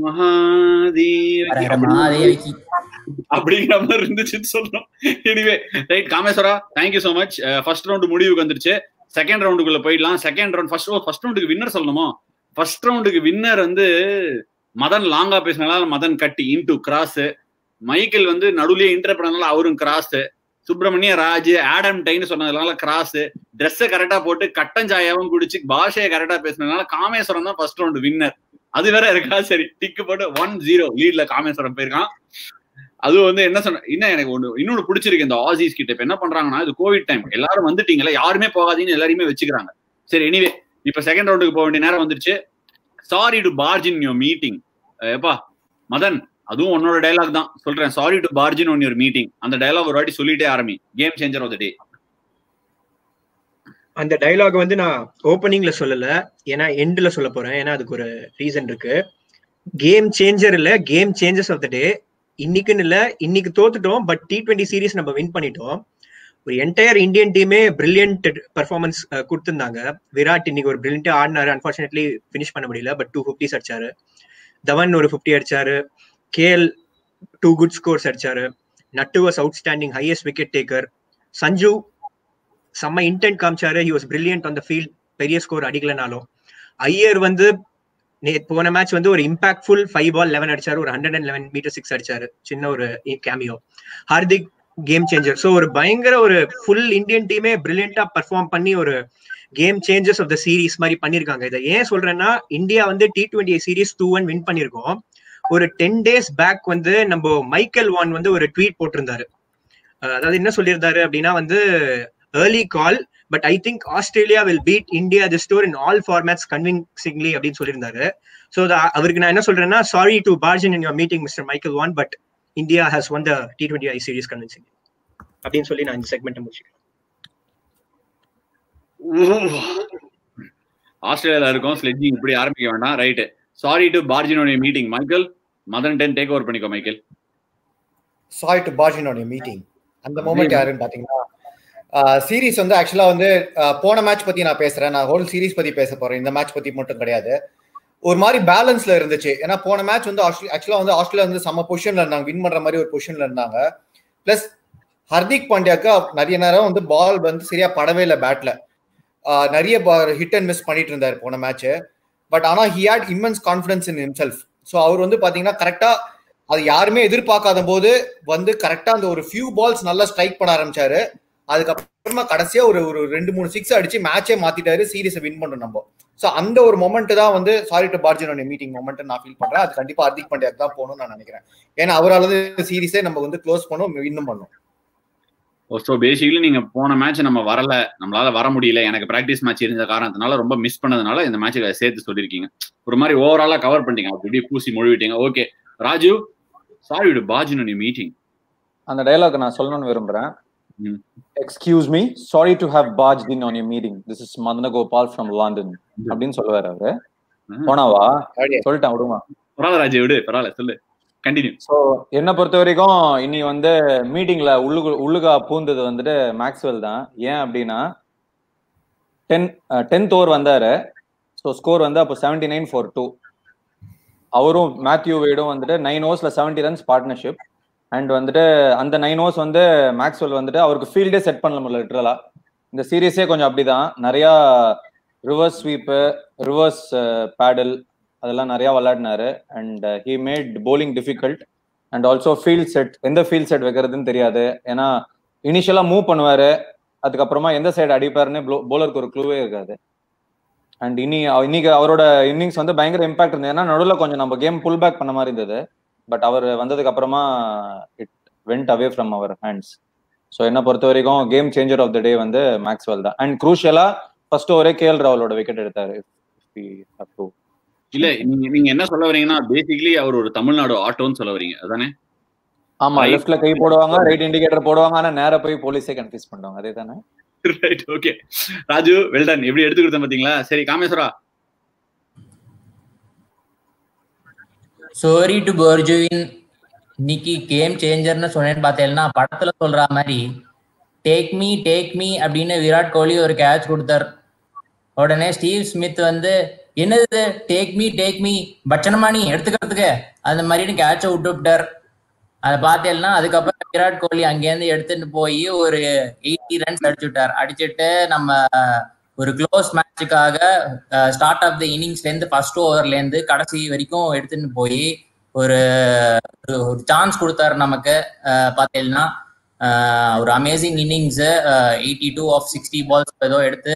மகாதேவிக்கு அப்படிங்கிற மாதிரி இருந்துச்சுன்னு சொல்றோம் anyway right Kameswara thank you so much first round முடிவுக்கு வந்துருச்சு செகண்ட் ரவுண்டுக்குள்ள போயிடலாம் செகண்ட் ரவுண்ட் ஃபர்ஸ்ட் ஃபர்ஸ்ட் ரவுண்டுக்கு வின்னர் சொல்லணுமோ ஃபர்ஸ்ட் ரவுண்டுக்கு வின்னர் வந்து மதன் லாங்கா பேசினால மதன் கட்டி இன்டு கிராஸ் மைக்கேல் வந்து நடுவுலயே இன்டர் பண்ணனால அவரும் கிராஸ் சுப்பிரமணிய ராஜ் ஆடம் டைன்னு சொன்னதுனால கிராஸ் ட்ரெஸ்ஸை கரெக்டா போட்டு கட்டஞ்சாயாவும் குடிச்சு பாஷையை கரெக்டா பேசினதுனால காமேஸ்வரம் தான் ஃபர்ஸ்ட் ரவுண்ட் வின்னர் அது வேற இருக்கா சரி டிக்கு போட்டு ஒன் ஜீரோ லீட்ல காமேஸ்வரம் போயிருக்கான் அது வந்து என்ன சொன்ன இன்னும் எனக்கு ஒண்ணு இன்னொன்னு பிடிச்சிருக்கு இந்த ஆசிஸ் கிட்ட இப்ப என்ன பண்றாங்கன்னா இது கோவிட் டைம் எல்லாரும் வந்துட்டீங்களா யாருமே போகாதீங்கன்னு எல்லாருமே வச்சுக்கிறாங்க சரி எனிவே இப்ப செகண்ட் ரவுண்டுக்கு போக வேண்டிய நேரம் வந்துருச்சு sorry to barge in your meeting ஏப்பா மதன் அதுவும் உன்னோட டைலாக் தான் சொல்றேன் sorry to barging on your meeting அந்த டைலாக் ஒரு வாட்டி சொல்லிட்டே ஆரம்பி game changer of the day அந்த டைலாக் வந்து நான் ஓப்பனிங்ல சொல்லல ஏன்னா எண்ட்ல சொல்ல போறேன் ஏன்னா அதுக்கு ஒரு ரீசன் இருக்கு கேம் சேஞ்சர் இல்ல game changes of the day இன்னைக்குன்னு இல்ல இன்னைக்கு தோத்துட்டோம் பட் டி டுவெண்ட்டி சீரீஸ் நம்ம வின் பண்ணிட்டோம் ஒரு என்டையர் இந்தியன் டீமே பிரில்லியன்ட் பர்ஃபார்மன்ஸ் கொடுத்திருந்தாங்க விராட் இன்னைக்கு ஒரு பிரில்லியன்டா ஆடினாரு அன்பார்ச்சுனேட்லி ஃபினிஷ் பண்ண முடியல பட் டூ ஃபிஃப்டிஸ் அடிச்சாரு தவன் ஒரு ஃபிஃப்டி அடிச்சாரு கேஎல் டூ குட் ஸ்கோர்ஸ் அடிச்சாரு Nattu was outstanding highest wicket taker Sanju செம்ம இன்டென்ட் காமிச்சாரு he was brilliant on the field பெரிய ஸ்கோர் அடிக்கலனாலும் ஐயர் வந்து போன மேட்ச் வந்து ஒரு இம்பாக்ட்ஃபுல் ஃபைவ் பால் லெவன் அடிச்சாரு ஒரு hundred and eleven meter six அடிச்சாரு சின்ன ஒரு cameo Hardik game changer so ஒரு பயங்கர ஒரு ஃபுல் இந்தியன் டீமே பிரில்லியண்டா பர்ஃபார்ம் பண்ணி ஒரு game changes of the series மாதிரி பண்ணிருக்காங்க இதை ஏன் சொல்றேன்னா இந்தியா வந்து T twenty series two one win பண்ணிருக்கோம் ஒரு டென் டேஸ் பேக் வந்து நம்ம மைக்கேல் வான் வந்து ஒரு ட்வீட் போட்டிருந்தாரு அதாவது என்ன சொல்லியிருந்தாரு அப்படின்னா வந்து early call but I think Australia will beat India the store in all formats convincingly அப்படின்னு சொல்லியிருந்தாரு ஸோ அவருக்கு நான் என்ன சொல்றேன்னா sorry to barge in in your meeting mister Michael Vaughan but India has won the T twenty I series convincing அப்படின்னு சொல்லி நான் இந்த செக்மெண்ட் முடிச்சுக்கிறேன் ஆஸ்திரேலியால இருக்கோம் ஸ்லெட்ஜிங் இப்படி ஆரம்பிக்க வேண்டாம் ரைட்டு சாரி டு பார்ஜினோடைய meeting Michael Madan then take over பண்ணிக்கோ மைக்கேல் சாரி டு பார்ஜினோடைய மீட்டிங் அந்த மூமெண்ட் யாருன்னு பாத்தீங்கன்னா சீரீஸ் வந்து ஆக்சுவலா வந்து போன மேட்ச் பத்தி நான் பேசுறேன் நான் ஹோல் சீரீஸ் பத்தி பேச போறேன் இந்த மேட்ச் பத்தி மட்டும் கிடையாது ஒரு மாதிரி பேலன்ஸ்ல இருந்துச்சு ஏன்னா போன மேட்ச் வந்து ஆக்சுவலா வந்து ஆஸ்திரேலியா வந்து செம்ம பொசிஷன்ல இருந்தாங்க வின் பண்ற மாதிரி ஒரு பொசிஷன்ல இருந்தாங்க பிளஸ் ஹர்திக் பாண்டியாக்கு நிறைய நேரம் வந்து பால் வந்து சரியா படவே இல்லை பேட்ல நிறைய ஹிட் அண்ட் மிஸ் பண்ணிட்டு இருந்தாரு போன மேட்ச் பட் ஆனா he had immense confidence in himself so அவர் வந்து பாத்தீங்கன்னா கரெக்டா அது யாருமே எதிர்பார்க்காத போது வந்து கரெக்டா அந்த ஒரு ஃபியூ பால்ஸ் நல்லா ஸ்ட்ரைக் பண்ண ஆரம்பிச்சாரு அதுக்கப்புறமா கடைசியா ஒரு ஒரு ரெண்டு மூணு சிக்ஸ் அடிச்சு மேட்சே மாத்திட்டாரு சீரீஸை வின் பண்ணோம் நம்ம ஸோ அந்த ஒரு மொமெண்ட் தான் வந்து சாரி டு பார்ஜினோட மீட்டிங் மொமெண்ட் நான் ஃபீல் பண்றேன் அது கண்டிப்பா ஹர்திக் பாண்டியாக்கு தான் போகணும்னு நான் நினைக்கிறேன் ஏன்னா அவரால் சீரீஸே நம்ம வந்து க்ளோஸ் பண்ணோம் வின்னும் பண்ணோம் ஸோ பேசிக்கலி நீங்க போன மேட்ச் நம்ம வரல நம்மளால வர முடியல எனக்கு ப்ராக்டிஸ் மேட்ச் இருந்த காரணத்தினால ரொம்ப மிஸ் பண்ணதுனால இந்த மேட்சை சேர்த்து சொல்லியிருக்கீங்க ஒரு மாதிரி ஓவராலா கவர் பண்ணிட்டீங்க அப்படி பூசி மொழிவிட்டீங்க ஓகே ராஜு சாரி டு பார்ஜினோ மீட்டிங் அந்த டைலாக் நான் சொல்லணும்னு விரும்புறேன் excuse me sorry to have barge in on you meeting this is Madana Gopal from London அப்படின்னு சொல்லுவாரு அவரு போனாவா சொல்லிட்டேன் விடுமா பரவாயில்ல ராஜு விடு பரவாயில்ல சொல்லு கண்டினியூ ஸோ என்னை பொறுத்த வரைக்கும் இனி வந்து மீட்டிங்ல உள்ளுக்கு உள்ளுகா பூந்தது வந்துட்டு மேக்ஸ்வெல் தான் ஏன் அப்படின்னா டென் டென்த் ஓவர் வந்தாரு ஸோ ஸ்கோர் வந்து அப்போ செவன்டி நைன் ஃபோர் டூ அவரும் மேத்யூ வேடும் வந்துட்டு நைன் ஓவர்ஸ்ல செவன்டி ரன்ஸ் பார்ட்னர்ஷிப் அண்ட் வந்துட்டு அந்த நைன் ஓவர்ஸ் வந்து மேக்ஸ்வெல் வந்துட்டு அவருக்கு ஃபீல்டே செட் பண்ணல முடியல லிட்டரலா இந்த சீரீஸே கொஞ்சம் அப்படிதான் நிறையா ரிவர்ஸ் ஸ்வீப்பு ரிவர்ஸ் பேடல் அதெல்லாம் நிறைய விளையாடினாரு and he made bowling difficult and also field set எந்த ஃபீல்ட் செட் வைக்கிறதுன்னு தெரியாது ஏன்னா இனிஷியலா மூவ் பண்ணுவாரு அதுக்கப்புறமா எந்த சைடு அடிப்பாருன்னு போலருக்கு ஒரு க்ளூவே இருக்காது அண்ட் இனி இன்னைக்கு அவரோட இன்னிங்ஸ் வந்து பயங்கர இம்பாக்ட் இருந்தது ஏன்னா நடுவில் கொஞ்சம் நம்ம கேம் புல் பேக் பண்ண மாதிரி இருந்தது பட் அவர் வந்ததுக்கு அப்புறமா it went away from our hands so என்ன பொறுத்த வரைக்கும் game changer of the day வந்து மேக்ஸ்வெல் தான் அண்ட் குரூஷியலா ஃபர்ஸ்ட் ஒரே கேஎல் ராவலோட விக்கெட் எடுத்தாரு இல்ல நீங்க நீங்க என்ன சொல்ல வரீங்கன்னா பேசிக்கலி அவர் ஒரு தமிழ்நாடு ஆட்டோன்னு சொல்ல வரீங்க அதானே ஆமா Right. லெஃப்ட்ல கை போடுவாங்க ரைட் இண்டிகேட்டர் போடுவாங்க ஆனா நேரா போய் போலீஸே கன்ஃபியூஸ் பண்ணுவாங்க அதே தானே ரைட் ஓகே ராஜு வெல்டன் எப்படி எடுத்து கொடுத்தேன் பாத்தீங்களா சரி காமேஸ்வரா சோரி டு போர்ஜுவின் இன்னைக்கு கேம் சேஞ்சர்னு சொன்னேன்னு பார்த்தேன்னா படத்துல சொல்ற மாதிரி டேக் மீ டேக் மீ அப்படின்னு விராட் கோலி ஒரு கேட்ச் கொடுத்தார் உடனே ஸ்டீவ் ஸ்மித் வந்து என்னது டேக் மீ டேக் மீ பச்சனமாணி எடுத்துக்கிறதுக்கு அந்த மாதிரி கேட்சை விட்டு விட்டார் அதை பார்த்தேன்னா அதுக்கப்புறம் விராட் கோலி அங்கேருந்து எடுத்துட்டு போய் ஒரு எயிட்டி ரன்ஸ் அடிச்சு விட்டார் அடிச்சுட்டு நம்ம ஒரு க்ளோஸ் மேட்சுக்காக ஸ்டார்ட் ஆஃப் த இன்னிங்ஸ்ல இருந்து ஃபர்ஸ்ட் ஓவர்ல இருந்து கடைசி வரைக்கும் எடுத்துட்டு போய் ஒரு ஒரு சான்ஸ் கொடுத்தாரு நமக்கு அஹ் பார்த்தீங்கன்னா அஹ் ஒரு amazing innings eighty two off sixty balls ஏதோ எடுத்து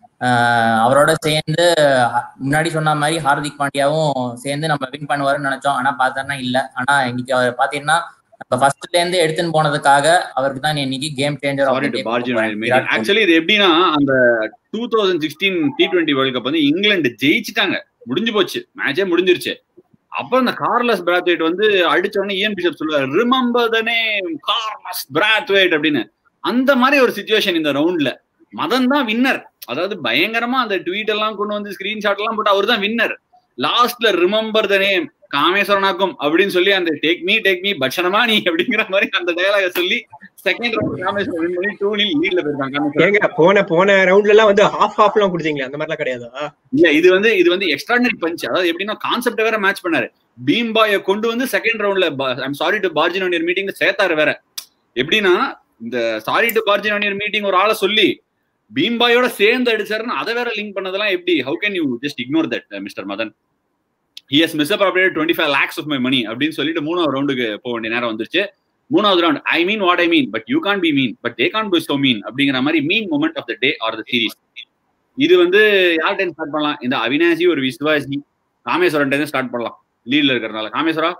அஹ் அவரோட சேர்ந்து அஹ் முன்னாடி சொன்ன மாதிரி ஹார்திக் பாண்டியாவும் சேர்ந்து நம்ம வின் பண்ணுவாருன்னு நினைச்சோம் ஆனா பார்த்தோன்னா இல்ல ஆனா இன்னைக்கு அவர் பாத்தீங்கன்னா நம்ம ஃபர்ஸ்ட்ல இருந்து எடுத்துன்னு போனதுக்காக அவருக்கு தான் இன்னைக்கு game changer sorry to barge in actually இது எப்படின்னா அந்த two thousand sixteen T twenty world cup வந்து இங்கிலாந்து ஜெயிச்சிட்டாங்க முடிஞ்சு போச்சு மேட்சே முடிஞ்சிருச்சு அப்ப அந்த கார்லஸ் பிராத்வேட் வந்து அடிச்ச உடனே இஎன் பிஷப் சொல்லுவார் remember the name Carlos Brathwaite அப்படின்னு அந்த மாதிரி ஒரு சுச்சுவேஷன் இந்த ரவுண்ட்ல மதன் தான் வின்னர் அதாவது பயங்கரமா அந்த ட்வீட் எல்லாம் கொண்டு வந்து ஸ்கிரீன்ஷாட் எல்லாம் போட்டு அவர் தான் வின்னர் லாஸ்ட்ல ரிமெம்பர் த நேம் காமேஸ்வரனாக்கும் அப்படின்னு சொல்லி அந்த டேக் மீ டேக் மீ பட்சணமா நீ அப்படிங்கிற மாதிரி அந்த டயலாக சொல்லி செகண்ட் ரவுண்ட் காமேஸ்வரன் வின் பண்ணி டூ நில் லீட்ல போயிருக்காங்க காமேஸ்வரன் ஏங்க போன போன ரவுண்ட்ல எல்லாம் வந்து ஹாஃப் ஹாஃப் எல்லாம் கொடுத்தீங்களே அந்த மாதிரிலாம் கிடையாதா இல்ல இது வந்து இது வந்து எக்ஸ்ட்ராடனரி பஞ்ச் அதாவது எப்படின்னா கான்செப்ட் வேற மேட்ச் பண்ணாரு பீம் பாய கொண்டு வந்து செகண்ட் ரவுண்ட்ல I'm sorry to barge in on மீட்டிங்ல சேர்த்தாரு வேற எப்படின்னா இந்த sorry to barge in on meeting ஒரு ஆளை சொல்லி பீம் பாயோட சேர்ந்து அடிச்சாருன்னு அதை வேற லிங்க் பண்ணதெல்லாம் எப்படி how can you just ignore that mister Madan he's misappropriate twenty five lakhs of my money அப்படின்னு சொல்லிட்டு மூணாவது ரவுண்டுக்கு போக வேண்டிய நேரம் வந்துருச்சு மூணாவது round I mean what I mean but you can't be mean but they can't be so mean அப்படிங்கிற மாதிரி mean moment of the day or the series இது வந்து யார்கிட்ட ஸ்டார்ட் பண்ணலாம் இந்த அவினாசி ஒரு விஸ்வாசி காமேஸ்வரன் ஸ்டார்ட் பண்ணலாம் லீட்ல இருக்கிறதுனால காமேஸ்வரா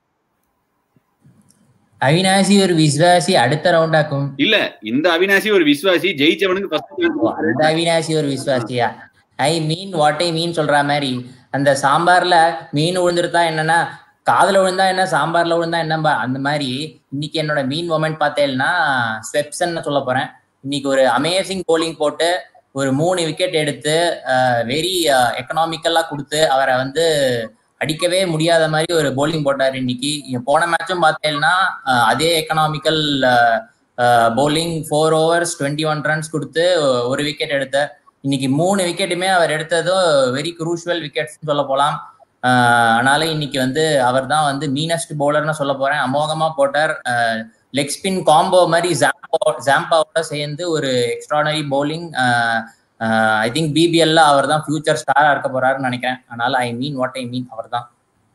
அவினாசி ஒரு விஸ்வாசி அடுத்த ரவுண்ட் ஆக்கும் இல்ல இந்த அவினாசி ஒரு விஸ்வாசி ஜெயிச்சவனுக்கு ஓ, அந்த அவினாசி ஒரு விஸ்வாசியா ஐ மீன் வாட் ஐ மீன் சொல்ற மாதிரி அந்த சாம்பார்ல மீன் விழுந்துருத்தா என்னன்னா காதுல விழுந்தா என்ன சாம்பார்ல விழுந்தா என்ன அந்த மாதிரி இன்னைக்கு என்னோட மீன் மொமெண்ட் பார்த்தேன்னா ஸ்வெப்சன் சொல்ல போறேன் இன்னைக்கு ஒரு அமேசிங் போலிங் போட்டு ஒரு மூணு விக்கெட் எடுத்து வெரி எக்கனாமிக்கலா கொடுத்து அவரை வந்து அடிக்கவே முடியாத மாதிரி ஒரு போலிங் போட்டார் இன்னைக்கு போன மேட்சும் பார்த்தேன்னா அதே economical bowling four overs twenty one runs கொடுத்து ஒரு விக்கெட் எடுத்த இன்னைக்கு மூணு விக்கெட்டுமே அவர் எடுத்ததும் வெரி குரூஷுவல் விக்கெட்ஸ் சொல்ல போலாம் அதனால இன்னைக்கு வந்து அவர் தான் வந்து மீனஸ்ட் பவுலர்னு சொல்ல போறேன் அமோகமா போட்டார் லெக் ஸ்பின் காம்போ மாதிரி ஜாம்போ ஜாம்பாவோட சேர்ந்து ஒரு எக்ஸ்ட்ரானரி பவுலிங் ஐ திங்க் பிபிஎல்ல அவர் தான் ஃபியூச்சர் ஸ்டாரா இருக்க போறாருன்னு நினைக்கிறேன் அதனால ஐ மீன் வாட் ஐ மீன் அவர் தான்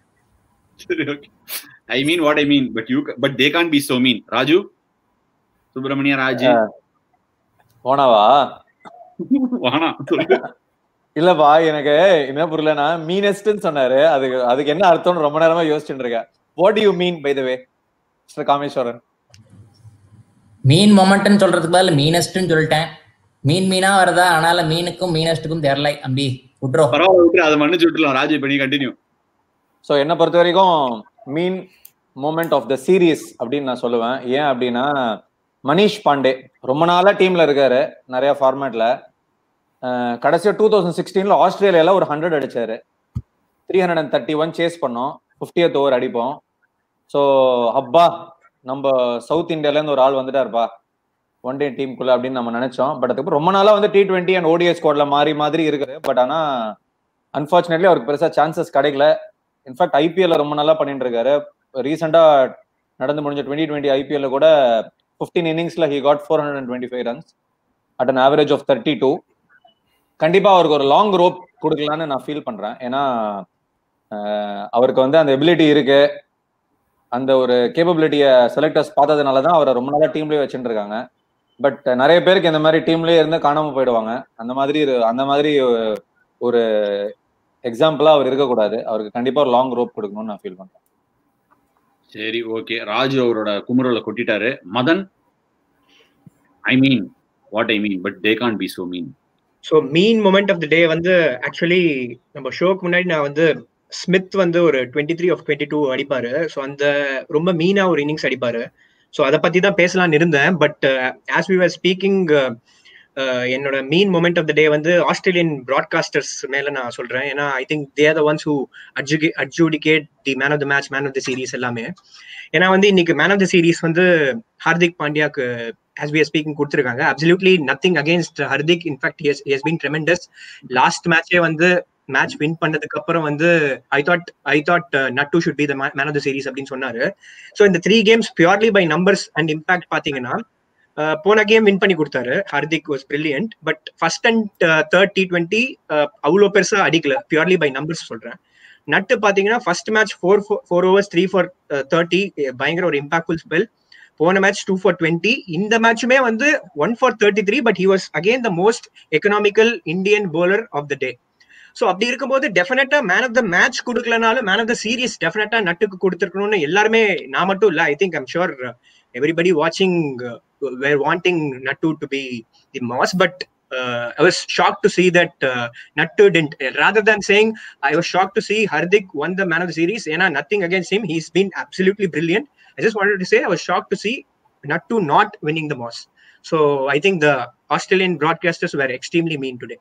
I mean what I mean but you but they can't be so mean Raju Subramania Raju போனவா வானா இல்லப்பா எனக்கு என்ன புரியலன்னா மீனஸ்ட்னு சொன்னாரு அதுக்கு அதுக்கு என்ன அர்த்தம்னு ரொம்ப நேரமா யோசிச்சுட்டு இருக்கேன் what you mean by the way mister Kameswaran mean மொமெண்ட்னு சொல்றதுக்கு பதில் மீனஸ்ட்னு சொல்லிட்டேன் மீன் மீனா வருதா ஆனால மீனுக்கும் மீனஸ்டுக்கும் தெரியல அம்பி விட்றோம் பரவாயில்ல விட்டு அதை மன்னிச்சு விட்டுலாம் ராஜு பண்ணி கண்டினியூ ஸோ என்னை பொறுத்த வரைக்கும் mean moment of the series அப்படின்னு நான் சொல்லுவேன் ஏன் அப்படின்னா மனிஷ் பாண்டே ரொம்ப நாளா டீம்ல இருக்காரு நிறைய ஃபார்மேட்ல கடைசியா டூ தௌசண்ட் சிக்ஸ்டீன்ல ஆஸ்திரேலியால ஒரு ஹண்ட்ரட் அடிச்சாரு three hundred and thirty one chase பண்ணோம் ஃபிஃப்டியத் ஓவர் அடிப்போம் ஸோ அப்பா நம்ம சவுத் இந்தியால இருந்து ஒரு ஆள் வந்துட்டாருப்பா ஒன் டே டீமுக்குள்ள அப்படின்னு நம்ம நினைச்சோம் பட் அதுக்கு ரொம்ப நாளா வந்து டி டுவெண்ட்டி அண்ட் ஓடிஎஸ் ஸ்குவாட்ல மாறி மாதிரி இருக்குது பட் ஆனா அன்பார்ச்சுனேட்லி அவருக்கு பெருசா சான்சஸ் கிடைக்கல இன்ஃபேக்ட் ஐபிஎல்ல ரொம்ப நல்லா பண்ணிட்டு இருக்காரு ரீசெண்டா நடந்து முடிஞ்ச டுவெண்ட்டி டுவெண்ட்டி ஐபிஎல்ல கூட ஃபிஃப்டீன் இன்னிங்ஸ்ல he got four hundred twenty five runs at an average of thirty two கண்டிப்பா அவருக்கு ஒரு லாங் ரோப் கொடுக்கலான்னு நான் ஃபீல் பண்றேன் ஏன்னா அஹ், அவருக்கு வந்து அந்த எபிலிட்டி இருக்கு அந்த ஒரு கேப்பபிலிட்டிய செலக்டர்ஸ் பார்த்ததுனால தான் அவரை ரொம்ப நாளா டீம்லயே வச்சுட்டு இருக்காங்க பட் நிறைய பேருக்கு இந்த மாதிரி டீம்லயே இருந்து காணாம போயிடுவாங்க அந்த மாதிரி ஒரு- அந்த மாதிரி ஒரு- ஒரு எக்ஸாம்பிளா அவர் இருக்கக்கூடாது அவருக்கு கண்டிப்பா ஒரு லாங் ரோப் கொடுக்கணும்னு நான் ஃபீல் பண்றேன் சரி ஓகே ராஜு அவரோட குமுறலை கொட்டிட்டாரு Madan I mean what I mean but they can't be so mean so mean moment of the day வந்து ஆக்சுவலி நம்ம ஷோக்கு முன்னாடி நான் வந்து ஸ்மித் வந்து ஒரு twenty three off twenty two அடிப்பாரு ஸோ அந்த ரொம்ப மீனா ஒரு இன்னிங்ஸ் அடிப்பாரு ஸோ அதை பத்தி தான் பேசலாம்னு இருந்தேன் but as we are speaking என்னோட mean moment of the day வந்து ஆஸ்திரேலியன் ப்ராட்காஸ்டர்ஸ் மேல நான் சொல்றேன் ஏன்னா I think they're the ones who adjudge adjudicated the man of the match man of the series எல்லாமே ஏன்னா வந்து இன்னைக்கு மேன் ஆஃப் த சீரீஸ் வந்து ஹார்திக் பாண்டியாக்கு ஆஸ் வி ஆர் ஸ்பீக்கிங் கொடுத்துருக்காங்க absolutely nothing against Hardik in fact has has been tremendous last மேட்சே வந்து match win பண்ணதுக்கு அப்புறம் வந்து I thought I thought Nattu should be the man of the series அப்படின்னு சொன்னாரு ஸோ இந்த three games purely by numbers and impact பாத்தீங்கன்னா அஹ், போன கேம் வின் பண்ணி கொடுத்தாரு Hardik was brilliant but first and third T twenty அவ்வளோ பெருசா அடிக்கல பியூர்லி பை நம்பர்ஸ் சொல்றேன் நட்டு பாத்தீங்கன்னா first match four four overs three for thirty பயங்கர ஒரு இம்பாக்ட்ஃபுல் ஸ்பெல் போன மேட்ச் டூ ஃபார் டுவெண்ட்டி இந்த மேட்சுமே வந்து one for thirty three but he was again the most economical Indian bowler of the day so அப்படி இருக்கும்போது டெஃபினட்டா man of the match கொடுக்கலனாலும் மேன் ஆஃப் த சீரிஸ் டெஃபினட்டா நட்டுக்கு கொடுத்துருக்கணும்னு எல்லாருமே நான் மட்டும் இல்ல I think I'm sure everybody வாட்சிங் were wanting Nattu to be the mass but I was shock to see that Nattu didn't rather than saying I was shock to see Hardik won the man of the series ஏன்னா nothing against him he's been absolutely brilliant I just wanted to say I was shocked to see Nattu not winning the Moss. So I think the Australian broadcasters were extremely mean today.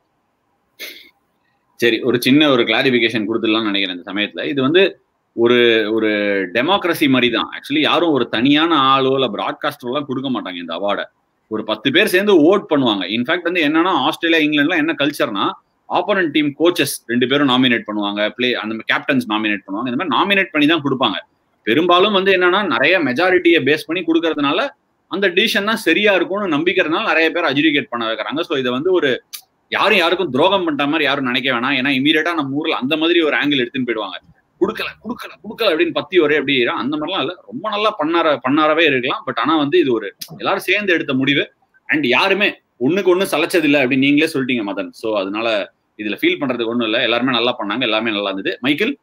சரி ஒரு சின்ன ஒரு clarification கொடுத்துடலாம்னு நினைக்கிறேன் இந்த சமயத்துல இது வந்து ஒரு ஒரு டெமோக்ரஸி மாதிரி தான் ஆக்சுவலி யாரும் ஒரு தனியான ஆளோ இல்ல ப்ராட்காஸ்டர்லாம் கொடுக்க மாட்டாங்க இந்த அவார்டை ஒரு பத்து பேர் சேர்ந்து ஓட் பண்ணுவாங்க இன்ஃபேக்ட் வந்து என்னன்னா ஆஸ்திரேலியா இங்கிலாந்துலாம் என்ன கல்ச்சர்னா ஆப்போனன்ட் டீம் கோச்சஸ் ரெண்டு பேரும் நாமினேட் பண்ணுவாங்க பிளே அந்த கேப்டன்ஸ் நாமினேட் பண்ணுவாங்க இந்த மாதிரி நாமினேட் பண்ணி தான் கொடுப்பாங்க பெரும்பாலும் வந்து என்னன்னா நிறைய மெஜாரிட்டியை பேஸ் பண்ணி கொடுக்கறதுனால அந்த டிசிஷன் தான் சரியா இருக்கும்னு நம்பிக்கிறதுனால நிறைய பேர் அஜுடிகேட் பண்ண வைக்கிறாங்க ஸோ இதை வந்து ஒரு யாரும் யாருக்கும் துரோகம் பண்ற மாதிரி யாரும் நினைக்க வேணாம் ஏன்னா இமீடியட்டா நம்ம ஊர்ல அந்த மாதிரி ஒரு ஆங்கிள் எடுத்துன்னு போயிடுவாங்க கொடுக்கல கொடுக்கல கொடுக்கல அப்படின்னு பத்தி ஒரே அப்படி அந்த மாதிரிலாம் இல்ல ரொம்ப நல்லா பண்ணார பண்ணாரவே இருக்கலாம் பட் ஆனா வந்து இது ஒரு எல்லாரும் சேர்ந்து எடுத்த முடிவு அண்ட் யாருமே ஒண்ணுக்கு ஒண்ணு சலைச்சது இல்லை அப்படின்னு நீங்களே சொல்லிட்டீங்க மதன் சோ அதனால இதுல ஃபீல் பண்றதுக்கு ஒண்ணும் இல்ல எல்லாருமே நல்லா பண்ணாங்க எல்லாமே நல்லா இருந்தது Michael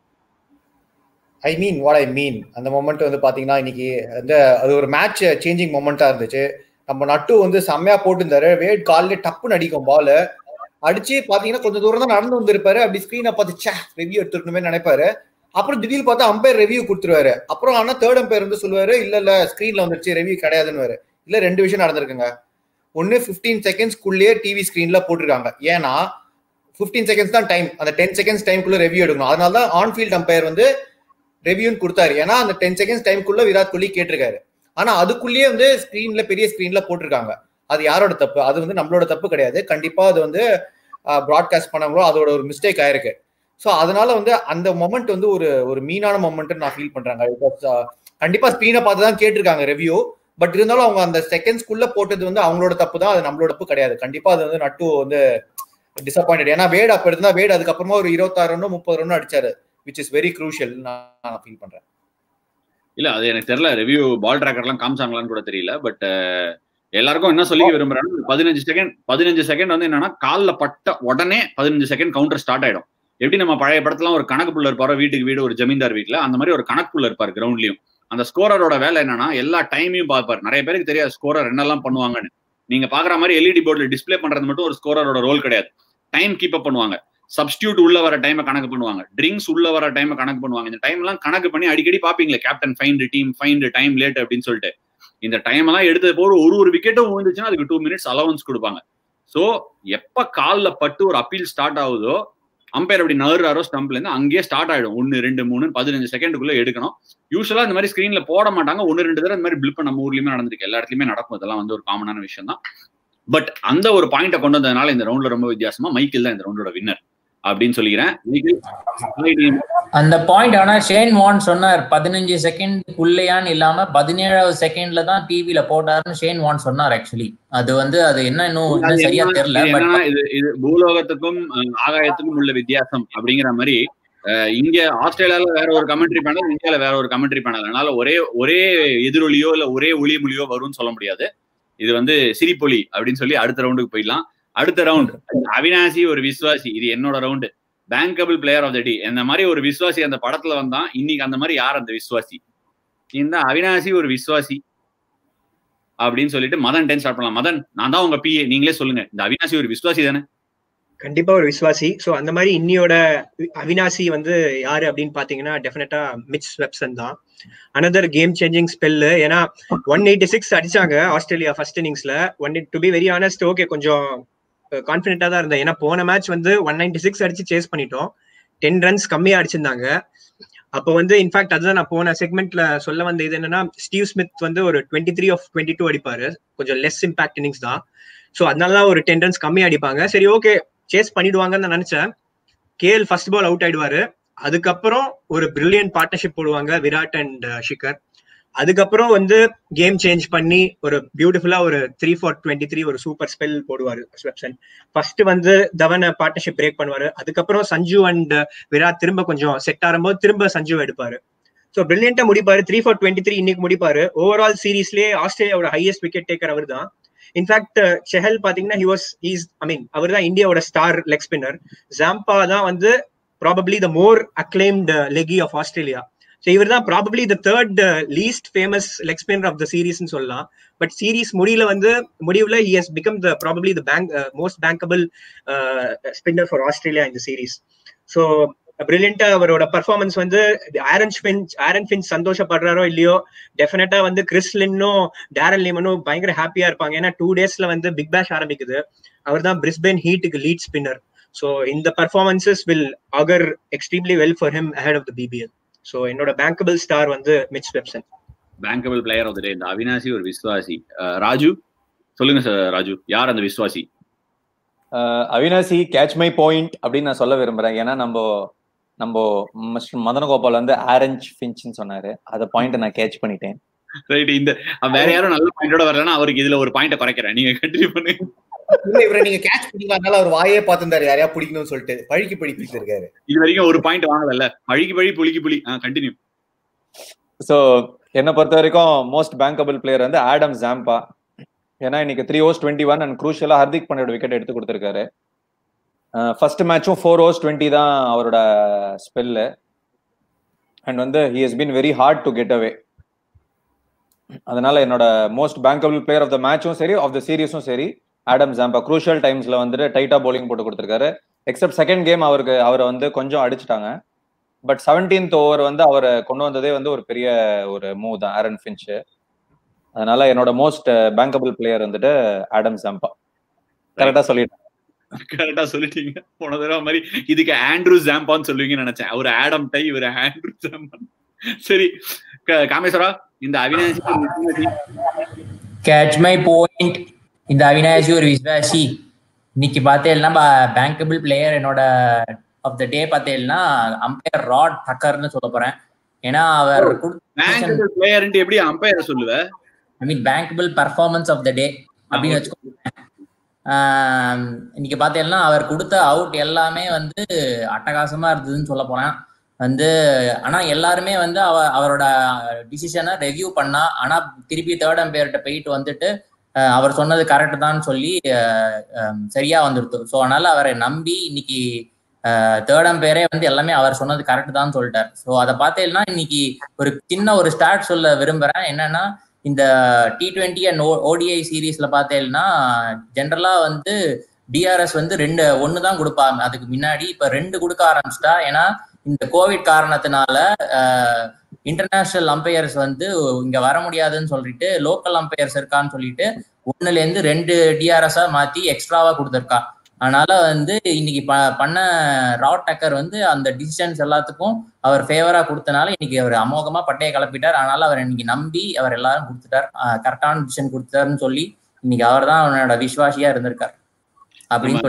I mean what I மீன் அந்த மொமெண்ட் வந்து பாத்தீங்கன்னா இன்னைக்கு அந்த அது ஒரு மேட்ச் சேஞ்சிங் மொமெண்டா இருந்துச்சு நம்ம நட்டு வந்து செம்மையா போட்டுருந்தாரு வேட் காலில் டப்புன்னு அடிக்கும் பால் அடிச்சு பாத்தீங்கன்னா கொஞ்சம் தூரம் தான் நடந்து வந்திருப்பாரு அப்படி ஸ்கிரீனை பார்த்து சே ரிவ்யூ எடுத்துக்கணுமே நினைப்பாரு அப்புறம் திடீர்னு பார்த்தா அம்பையர் ரிவ்யூ கொடுத்துருவாரு அப்புறம் ஆனா தேர்ட் அம்பையர் வந்து சொல்லுவாரு இல்ல இல்ல ஸ்கிரீன்ல வந்துருச்சு ரிவ்யூ கிடையாதுன்னு இல்ல ரெண்டு விஷயம் நடந்திருக்குங்க ஒன்னு பிப்டீன் செகண்ட்ஸ்க்குள்ளேயே டிவி ஸ்கிரீன்ல போட்டிருக்காங்க ஏன்னா பிப்டீன் செகண்ட்ஸ் தான் டைம் அந்த டென் செகண்ட்ஸ் டைம்குள்ள ரிவ்யூ எடுக்கணும் அதனால தான் ஆன் ஃபீல்ட் அம்பையர் வந்து ரிவ்யூன்னு கொடுத்தாரு ஏன்னா அந்த டென் செகண்ட்ஸ் டைம்குள்ள விராட் கோலி கேட்டிருக்காரு ஆனா அதுக்குள்ளேயே வந்து ஸ்கிரீன்ல பெரிய ஸ்கிரீன்ல போட்டிருக்காங்க அது யாரோட தப்பு அது வந்து நம்மளோட தப்பு கிடையாது கண்டிப்பா அது வந்து ப்ராட்காஸ்ட் பண்ணவங்களோ அதோட ஒரு மிஸ்டேக் ஆயிருக்கு ஸோ அதனால வந்து அந்த மொமெண்ட் வந்து ஒரு ஒரு மீனான மொமெண்ட் நான் ஃபீல் பண்றாங்க கண்டிப்பா ஸ்க்ரீனை பார்த்து தான் கேட்டிருக்காங்க ரிவ்யூ பட் இருந்தாலும் அவங்க அந்த செகண்ட்ஸ்குள்ள போட்டது வந்து அவங்களோட தப்பு தான் அது நம்மளோட தப்பு கிடையாது கண்டிப்பா அது வந்து நட்டு வந்து டிசப்பாயிண்டட் ஏன்னா வேட் அப்ப இருந்தா வேட் அதுக்கப்புறமா ஒரு இருபத்தாறு ரன்னோ முப்பது ரன்னோ அடிச்சாரு விச் இஸ் வெரி க்ரூஷியல் நான் ஃபீல் பண்றேன் இல்ல அது எனக்கு தெரியல ரிவ்யூ பால் ட்ராக்கர்லாம் காமிச்சாங்களான்னு கூட தெரியல பட் எல்லாருக்கும் என்ன சொல்லி விரும்புறாங்க பதினஞ்சு செகண்ட் பதினஞ்சு செகண்ட் வந்து என்னன்னா காலில் பட்ட உடனே பதினஞ்சு செகண்ட் கவுண்டர் ஸ்டார்ட் ஆயிடும் எப்படி நம்ம பழைய படத்துல ஒரு கணக்கு புள்ள இருப்பாரோ வீட்டுக்கு வீடு ஒரு ஜமீன்தார் வீட்டுல அந்த மாதிரி ஒரு கணக்கு புள்ள இருப்பார் கிரவுண்ட்லயும் அந்த ஸ்கோரரோட வேலை என்னன்னா எல்லா டைமையும் பார்ப்பாரு நிறைய பேருக்கு தெரியாது ஸ்கோரர் என்னெல்லாம் பண்ணுவாங்கன்னு நீங்க பாக்குற மாதிரி எல்இடி போர்டில் டிஸ்பிளே பண்றது மட்டும் ஒரு ஸ்கோரரோட ரோல் கிடையாது டைம் கீப் அப் பண்ணுவாங்க சப்ஸ்டியூட் உள்ள வர டைமை கணக்கு பண்ணுவாங்க ட்ரிங்க்ஸ் உள்ள வர டைமை கணக்கு பண்ணுவாங்க இந்த டைம் எல்லாம் கணக்கு பண்ணி அடிக்கடி பாப்பீங்களே captain fined team fined time late அப்படின்னு சொல்லிட்டு இந்த டைம் எல்லாம் எடுத்தது போது ஒரு ஒரு விக்கெட்டும் விழுந்துச்சுன்னா அதுக்கு டூ மினிட்ஸ் அலவன்ஸ் கொடுப்பாங்க ஸோ எப்ப காலில் பட்டு ஒரு அப்பீல் ஸ்டார்ட் ஆகுதோ அம்பையர் அப்படி நகர்றாரோ ஸ்டம்ப்ல இருந்து அங்கேயே ஸ்டார்ட் ஆயிடும் ஒன்னு ரெண்டு மூணு பதினஞ்சு செகண்டுக்குள்ள எடுக்கணும் யூஸ்வலா இந்த மாதிரி ஸ்கிரீன்ல போட மாட்டாங்க ஒன்னு ரெண்டு தடவை இந்த மாதிரி பில்ப் நம்ம ஊர்லயுமே நடந்திருக்கு எல்லா இடத்துலயுமே நடக்கும் இதெல்லாம் வந்து ஒரு காமனான விஷயம் தான் பட் அந்த ஒரு பாயிண்ட்டை கொண்டு வந்ததுனால இந்த ரவுண்ட்ல ரொம்ப வித்தியாசமா மைக்கேல் தான் இந்த ரவுண்டோட வின்னர் அப்படின்னு சொல்லிக்கிறேன் மைக்கேல் அந்த பாயிண்ட் ஆனா ஷேன் வான் சொன்னார் பதினஞ்சு செகண்ட்குள்ளேயான்னு இல்லாம பதினேழாவது செகண்ட்ல தான் டிவில போட்டாருன்னு ஷேன் வான் சொன்னார் ஆக்சுவலி அது வந்து அது என்ன இன்னும் அது இன்னும் சரியா என்ன- தெரியல இது பட் என்னன்னா, இது இது பூலோகத்துக்கும் அஹ், ஆகாயத்துக்கும் உள்ள வித்தியாசம் அப்படிங்கிற மாதிரி அஹ், இங்க ஆஸ்திரேலியால வேற ஒரு கமெண்ட்ரி பேனல் இந்தியால வேற ஒரு கமெண்ட்ரி பேனல் அதனால ஒரே ஒரே எதிரொலியோ இல்ல ஒரே ஒளி மொழியோ வரும்னு சொல்ல முடியாது இது வந்து சிரிப்பொலி அப்படின்னு சொல்லி அடுத்த ரவுண்டுக்கு போயிடலாம் அடுத்த ரவுண்ட் அவினாசி ஒரு விஸ்வாசி இது என்னோட round bankable player of the T இந்த மாதிரி ஒரு விஸ்வாசி அந்த படத்துல வந்தான் இன்னைக்கு அந்த மாதிரி யார் அந்த விஸ்வாசி இந்த அவினாசி ஒரு விஸ்வாசி அப்படின்னு சொல்லிட்டு மதன் டென் ஸ்டார்ட் பண்ணலாம் மதன் நான் தான் உங்க பிஏ நீங்களே சொல்லுங்க இந்த அவினாசி ஒரு விஸ்வாசி தானே கண்டிப்பா ஒரு விசுவாசி சோ அந்த மாதிரி இன்னியோட அவினாசி வந்து யாரு அப்படின்னு பாத்தீங்கன்னா டெஃபினட்டா மிச் வெப்சன் தான் அனதர் கேம் சேஞ்சிங் ஸ்பெல்லு ஏன்னா ஒன் எயிட்டி சிக்ஸ் அடிச்சாங்க ஆஸ்திரேலியா ஃபர்ஸ்ட் இன்னிங்ஸ்ல one to be very honest okay கொஞ்சம் கான்பிடென்டா தான் இருந்தேன் ஏன்னா போன மேட்ச் வந்து ஒன் நைன்டி சிக்ஸ் அடிச்சு சேஸ் பண்ணிட்டோம் டென் ரன்ஸ் கம்மியா அடிச்சிருந்தாங்க அப்போ வந்து இன்ஃபேக்ட் அதுதான் நான் போன செக்மெண்ட்ல சொல்ல வந்த இது என்னன்னா ஸ்டீவ் ஸ்மித் வந்து ஒரு twenty three off twenty two அடிப்பாரு கொஞ்சம் லெஸ் இம்பாக்ட் இன்னிங்ஸ் தான் ஸோ அதனால தான் ஒரு டென் ரன்ஸ் கம்மியா அடிப்பாங்க சரி ஓகே சேஸ் பண்ணிடுவாங்கன்னு நான் நினைச்சேன் கேஎல் ஃபர்ஸ்ட் பால் அவுட் ஆயிடுவாரு அதுக்கப்புறம் ஒரு பிரில்லியன்ட் பார்ட்னர்ஷிப் போடுவாங்க விராட் அண்ட் ஷிகர் அதுக்கப்புறம் வந்து கேம் சேஞ்ச் பண்ணி ஒரு பியூட்டிஃபுல்லா ஒரு த்ரீ ஃபார் டுவெண்ட்டி த்ரீ ஒரு சூப்பர் ஸ்பெல் போடுவாரு ஸ்வெப்சன் ஃபர்ஸ்ட் வந்து தவனை பார்ட்னர்ஷிப் பிரேக் பண்ணுவாரு அதுக்கப்புறம் சஞ்சு அண்ட் விராட் திரும்ப கொஞ்சம் செட் ஆகும்போது திரும்ப சஞ்சு எடுப்பாரு ஸோ பிரில்லியண்டா முடிப்பாரு த்ரீ ஃபார் டுவெண்ட்டி த்ரீ இன்னைக்கு முடிப்பாரு ஓவரால் சீரீஸ்லேயே ஆஸ்திரேலியாவோட ஹையஸ்ட் விக்கெட் டேக்கர் அவர் தான் இன்ஃபேக்ட் செஹல் பாத்தீங்கன்னா he was he's I mean அவர் தான் இந்தியாவோட ஸ்டார் லெக் ஸ்பின்னர் ஜாம்பா தான் வந்து probably the more acclaimed leggie of Australia so இவர் தான் probably the third least famous leg spinner of the சீரீஸ்னு சொல்லலாம் பட் சீரீஸ் முடியல வந்து முடிவுல he has become the probably the bank most bankable spinner for Australia இந்த series so பிரில்லியண்டா அவரோட பர்ஃபார்மன்ஸ் வந்து ஆரன் ஃபின்ச் ஆரன் ஃபின்ச் சந்தோஷப்படுறாரோ இல்லையோ டெஃபினட்டா வந்து கிறிஸ்லின்னும் டேரன் லிமனும் பயங்கர ஹாப்பியா இருப்பாங்க ஏன்னா டூ டேஸ்ல வந்து பிக் பேஷ் ஆரம்பிக்குது அவர் தான் பிரிஸ்பென் ஹீட்டுக்கு லீட் ஸ்பின்னர் ஸோ இந்த performances will augur extremely well for him ahead of the BBL so என்னோட பேங்கபிள் ஸ்டார் வந்து Mitch Swepson bankable player of the day இந்த அவினாசி ஒரு விஸ்வாசி அஹ், ராஜு சொல்லுங்க சார் ராஜு யார் அந்த விஸ்வாசி அஹ் அவினாசி கேட்ச் மை பாயிண்ட் அப்படின்னு நான் சொல்ல விரும்புறேன் ஏன்னா நம்ம நம்ம மிஸ்டர் மதனகோபால் வந்து ஆரஞ்ச் ஃபின்ச்னு சொன்னாரு அந்த பாயிண்ட் நான் கேட்ச் பண்ணிட்டேன் ரைட் இந்த அஹ், வேற யாரும் நல்ல பாயிண்டோட வரலன்னா அவருக்கு இதுல ஒரு பாயிண்ட குறைக்கிறேன் நீங்க கண்டினியூ பண்ணுங்க இல்ல இவரை நீங்க கேட்ச் பண்ணிக்கலாம் அவர் வாயே பார்த்திருந்தாரு யாரையா பிடிக்கணும்னு சொல்லிட்டு பழிக்கு படிப்பிட்டு இருக்காரு இது வரைக்கும் ஒரு பாயிண்ட் வாங்கல பழிக்கு பழி புளிக்கு புளி கண்டினியூ ஸோ என்னை பொறுத்த வரைக்கும் மோஸ்ட் பேங்கபிள் பிளேயர் வந்து ஆடம் ஜாம்பா ஏன்னா இன்னைக்கு three overs twenty one and குரூஷியலா ஹர்திக் பாண்டியோட விக்கெட் எடுத்து கொடுத்துருக்காரு ஃபர்ஸ்ட் மேட்சும் ஃபோர் ஓவர்ஸ் டுவெண்ட்டி தான் அவரோட ஸ்பெல்லு அண்ட் வந்து he has been very hard to get away அதனால என்னோட most bankable player of the மேட்சும் சரி ஆஃப் த சீரீஸும் சரி ஆடம் ஜாம்பா குரூஷியல் டைம்ஸ்ல வந்துட்டு டைட்டா bowling போட்டு கொடுத்துருக்காரு எக்ஸப்ட் செகண்ட் கேம் அவருக்கு அவரை வந்து கொஞ்சம் அடிச்சிட்டாங்க பட் செவன்டீன்த் ஓவர் வந்து அவரை கொண்டு வந்ததே வந்து ஒரு பெரிய ஒரு மூவ் தான் ஆரன் ஃபின்ச் அதனால என்னோட மோஸ்ட் பேங்கபிள் பிளேயர் வந்துட்டு ஆடம் ஜாம்பா கரெக்டா சொல்லிட்டேன் கரெக்டா சொல்லிட்டீங்க போன தடவை மாதிரி இதுக்கு ஆண்ட்ரூ ஜாம்பான்னு சொல்லுவீங்கன்னு நினைச்சேன் அவர் ஆடம் டை இவர் ஆண்ட்ரூ ஜாம்பான் சரி க- காமேஸ்வரா இந்த அவினாசி ஒரு விஸ்வாசி. கேட்ச் மை பாயிண்ட் இந்த அவினாஷி ஒரு விஸ்வாசி இன்னைக்கு பார்த்தேன்னா பேங்கபிள் பிளேயர் என்னோட ஆஃப் த டே பார்த்தேன்னா அம்பையர் ராட் டக்கர்னு சொல்ல போறேன் ஏன்னா அவர் பேங்கபிள் பிளேயர்ன்ட்டு எப்படி அம்பையரை சொல்லுவ I mean bankable performance of the day அப்படின்னு okay. வச்சுக்கோங்க ஆஹ் இன்னைக்கு பார்த்தீங்கன்னா அவர் கொடுத்த அவுட் எல்லாமே வந்து அட்டகாசமா இருந்ததுன்னு சொல்ல போனேன் வந்து ஆனா எல்லாருமே வந்து அவ அவரோட டிசிஷனை ரெவ்யூ பண்ணா ஆனா திருப்பி தேர்ட் அம்பையர்கிட்ட போயிட்டு வந்துட்டு ஆஹ் அவர் சொன்னது கரெக்ட் தான் சொல்லி ஆஹ் ஆஹ் சரியா வந்துடுது ஸோ அதனால அவரை நம்பி இன்னைக்கு தேர்ட் அம்பையரே வந்து எல்லாமே அவர் சொன்னது கரெக்ட் தான் சொல்லிட்டார் ஸோ அதை பார்த்தீங்கன்னா இன்னைக்கு ஒரு சின்ன ஒரு ஸ்டார்ட் சொல்ல விரும்புறேன் என்னன்னா இந்த டி டுவெண்ட்டி அண்ட் ஓடிஐ சீரீஸ்ல பார்த்தேன்னா ஜென்ரலா வந்து டிஆர்எஸ் வந்து ரெண்டு ஒன்று தான் கொடுப்பாங்க அதுக்கு முன்னாடி இப்போ ரெண்டு கொடுக்க ஆரம்பிச்சிட்டா ஏன்னா இந்த கோவிட் காரணத்தினால இன்டர்நேஷனல் அம்பையர்ஸ் வந்து இங்க வர முடியாதுன்னு சொல்லிட்டு லோக்கல் அம்பையர்ஸ் இருக்கான்னு சொல்லிட்டு ஒண்ணுல இருந்து ரெண்டு டிஆர்எஸ்ஸா மாத்தி எக்ஸ்ட்ராவா கொடுத்துருக்கா அதனால வந்து இன்னைக்கு ப பண்ண ராட் டக்கர் வந்து அந்த டிசிஷன்ஸ் எல்லாத்துக்கும் அவர் ஃபேவரா கொடுத்தனால இன்னைக்கு அவர் அமோகமா பட்டையை கிளப்பிட்டார் அதனால அவர் இன்னைக்கு நம்பி அவர் எல்லாரும் கொடுத்துட்டார் கரெக்டான டிசிஷன் கொடுத்தாருன்னு சொல்லி இன்னைக்கு அவர் தான் அவனோட விஸ்வாசியா இருந்திருக்கார் அப்படின்னு சொல்லி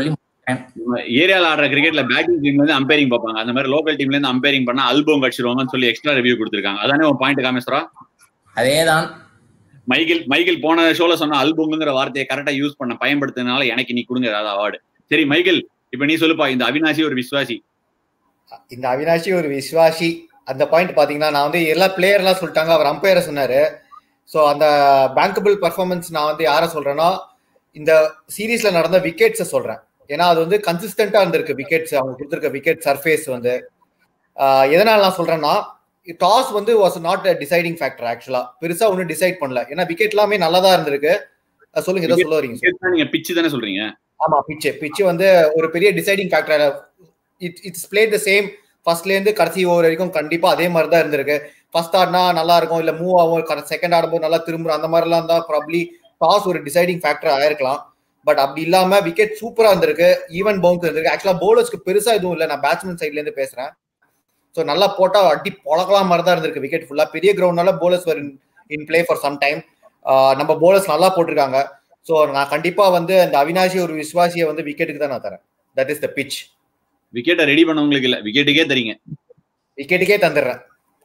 ஏரியால ஆடுற கிரிக்கெட்ல பேட்டிங் டீம்ல இருந்து அம்பைரிங் பார்ப்பாங்க அந்த மாதிரி லோக்கல் டீம்ல இருந்து அம்பைரிங் பண்ணா அல்பம் கடிச்சிருவாங்கன்னு சொல்லி எக்ஸ்ட்ரா ரிவ்யூ கொடுத்துருக்காங்க அதானே ஒரு பாயிண்ட் காமேஸ்வரா அதேதான் மைக்கேல் மைக்கேல் போன ஷோல சொன்ன அல்புங்கிற வார்த்தையை கரெக்டா யூஸ் பண்ண பயன்படுத்தினால எனக்கு நீ கொடுங்க ஏதாவது அவார்டு சரி மைக்கேல் இப்ப நீ சொல்லுப்பா இந்த அவினாசி ஒரு விஸ்வாசி இந்த அவினாஷி ஒரு விஸ்வாசி அந்த பாயிண்ட் பாத்தீங்கன்னா நான் வந்து எல்லா பிளேயர்லாம் சொல்லிட்டாங்க அவர் அம்பையரை சொன்னாரு ஸோ அந்த பேங்கபிள் பர்ஃபார்மன்ஸ் நான் வந்து யாரை சொல்றேன்னா இந்த சீரீஸ்ல நடந்த விக்கெட்ஸை சொல்றேன் ஏன்னா அது வந்து கன்சிஸ்டண்டா இருந்திருக்கு விக்கெட்ஸ் அவங்க கொடுத்துருக்க விக்கெட் சர்ஃபேஸ் வந்து ஆஹ் எதனால நான் சொல்றேன்னா டாஸ் வந்து was not a deciding factor actually பெருசா ஒன்றும் டிசைட் பண்ணல ஏன்னா விக்கெட் எல்லாமே நல்லா தான் இருந்திருக்கு அஹ் சொல்லுங்க ஏதோ சொல்ல வரீங்க sir. நீங்க பிச்சு தானே சொல்றீங்க ஆமா பிச்சு பிச்சு வந்து ஒரு பெரிய deciding factor it it's play the same ஃபர்ஸ்ட்ல இருந்து கடைசி ஓவர் வரைக்கும் கண்டிப்பா அதே மாதிரி தான் இருந்திருக்கு ஃபர்ஸ்ட் ஆடினா நல்லா இருக்கும் இல்ல மூவ் ஆகும் செகண்ட் ஆடும்போது நல்லா திரும்பும் அந்த மாதிரிலாம் தான் ப்ராப்ளி டாஸ் ஒரு டிசைடிங் ஃபேக்டர் ஆயிருக்கலாம் பட் அப்படி இல்லாம விக்கெட் சூப்பரா இருந்திருக்கு ஈவன் பவுன்ஸ் இருந்திருக்கு ஆக்சுவலா பவுலர்ஸ்க்கு பெருசா எதுவும் இல்லை நான் பேட்ஸ்மேன் சைட்ல இருந்து பேசுறேன் ஸோ நல்லா போட்டா அடி பொழக்கலாம் மாதிரி தான் இருந்திருக்கு விக்கெட் ஃபுல்லா பெரிய கிரவுண்ட்னால bowlers were in play for some time நம்ம போலர்ஸ் நல்லா போட்டிருக்காங்க ஸோ நான் கண்டிப்பா வந்து அந்த அவினாஷி ஒரு விஸ்வாசியை வந்து விக்கெட்டுக்கு தான் நான் தரேன் தட் இஸ் த பிச் விக்கெட்டை ரெடி பண்ணவங்களுக்கு இல்ல விக்கெட்டுக்கே தரீங்க விக்கெட்டுக்கே தந்துடுறேன்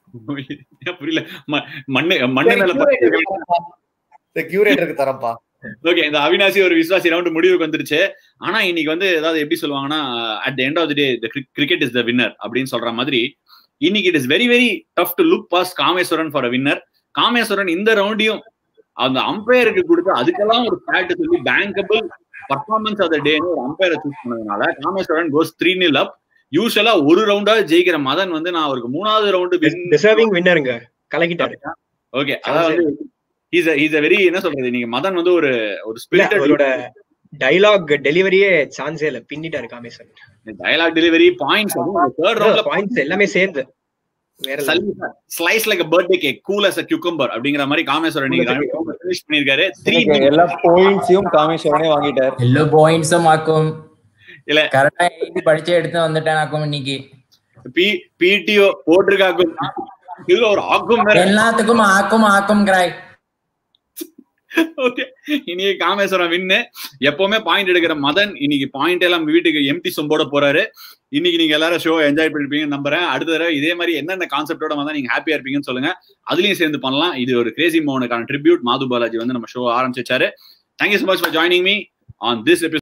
புரியல ம- மண்ணு மண்ணு மேல கியூரேட்டருக்கு தரேன்ப்பா ஓகே இந்த அவினாசி ஒரு விஸ்வாசி ரவுண்ட் முடிவுக்கு வந்துருச்சு ஆனா இன்னைக்கு வந்து ஏதாவது எப்படி சொல்லுவாங்கன்னா at end of the day cricket is the winner அப்படின்னு சொல்ற மாதிரி இன்னைக்கு it is very very tough to look past Kameswaran for a winner Kameswaran இந்த ரவுண்டையும் அந்த அம்பையருக்கு கொடுத்து அதுக்கெல்லாம் ஒரு பேட் சொல்லி பேங்கபிள் பர்ஃபார்மன்ஸ் ஆஃப் த டேன்னு ஒரு அம்பையரை சூஸ் பண்ணதுனால காமேஸ்வரன் கோஸ் த்ரீ நில் அப் யூஸ்வலா ஒரு ரவுண்டா ஜெயிக்கிற மதன் வந்து நான் அவருக்கு மூணாவது ரவுண்டு டிசர்விங் வின்னருங்க கலக்கிட்டாரு ஓகே அதாவது இஸ் இஸ் வெரி என்ன சொல்றது நீங்க மதன் வந்து ஒரு ஒரு இல்ல, ஸ்பிரிட்டட் அவரோட டைலாக் டெலிவரியே சான்ஸே இல்ல பின்னிட்டாரு Kameswaran dialogue delivery points third ரவுண்ட்ல பாயிண்ட்ஸ் எல்லாமே சேர்ந்து வேற level. Slice like birthday cake cool as a cucumber அப்படிங்கிற மாதிரி காமேஸ்வரன் நீங்க ஃபினிஷ் பண்ணிருக்காரு த்ரீ எனக்கு எல்லா பாயிண்ட்ஸையும் காமேஸ்வரனே வாங்கிட்டார் எல்லா பாயிண்ட்ஸும் ஆக்கும் இல்ல. கரெக்டா எழுதி படிச்சு எடுத்து வந்துட்டேன் ஆக்கும் இன்னைக்கு பி பிடிஓ போட்டிருக்காக்கும் இதுல ஒரு ஆக்கும் வேற எல்லாத்துக்கும் ஆக்கும் ஆக்கும் கிராய் ஓகே இன்னைக்கு காமேஸ்வரம் வின்னு எப்பவுமே பாயிண்ட் எடுக்கிற மதன் இன்னைக்கு பாயிண்ட் எல்லாம் வீட்டுக்கு எம்டி சொம்போட போறாரு இன்னைக்கு நீங்க எல்லாரும் ஷோ என்ஜாய் பண்ணிருப்பீங்கன்னு நம்புறேன் அடுத்த தடவை இதே மாதிரி என்னென்ன கான்செப்டோட வந்தா நீங்க ஹாப்பியா இருப்பீங்கன்னு சொல்லுங்க அதுலயும் சேர்ந்து பண்ணலாம் இது ஒரு கிரேசி மோனுக்கான ட்ரிபியூட் மாது பாலாஜி வந்து நம்ம ஷோ ஆரம்பிச்சு வச்சாரு thank you so much for joining me on this episode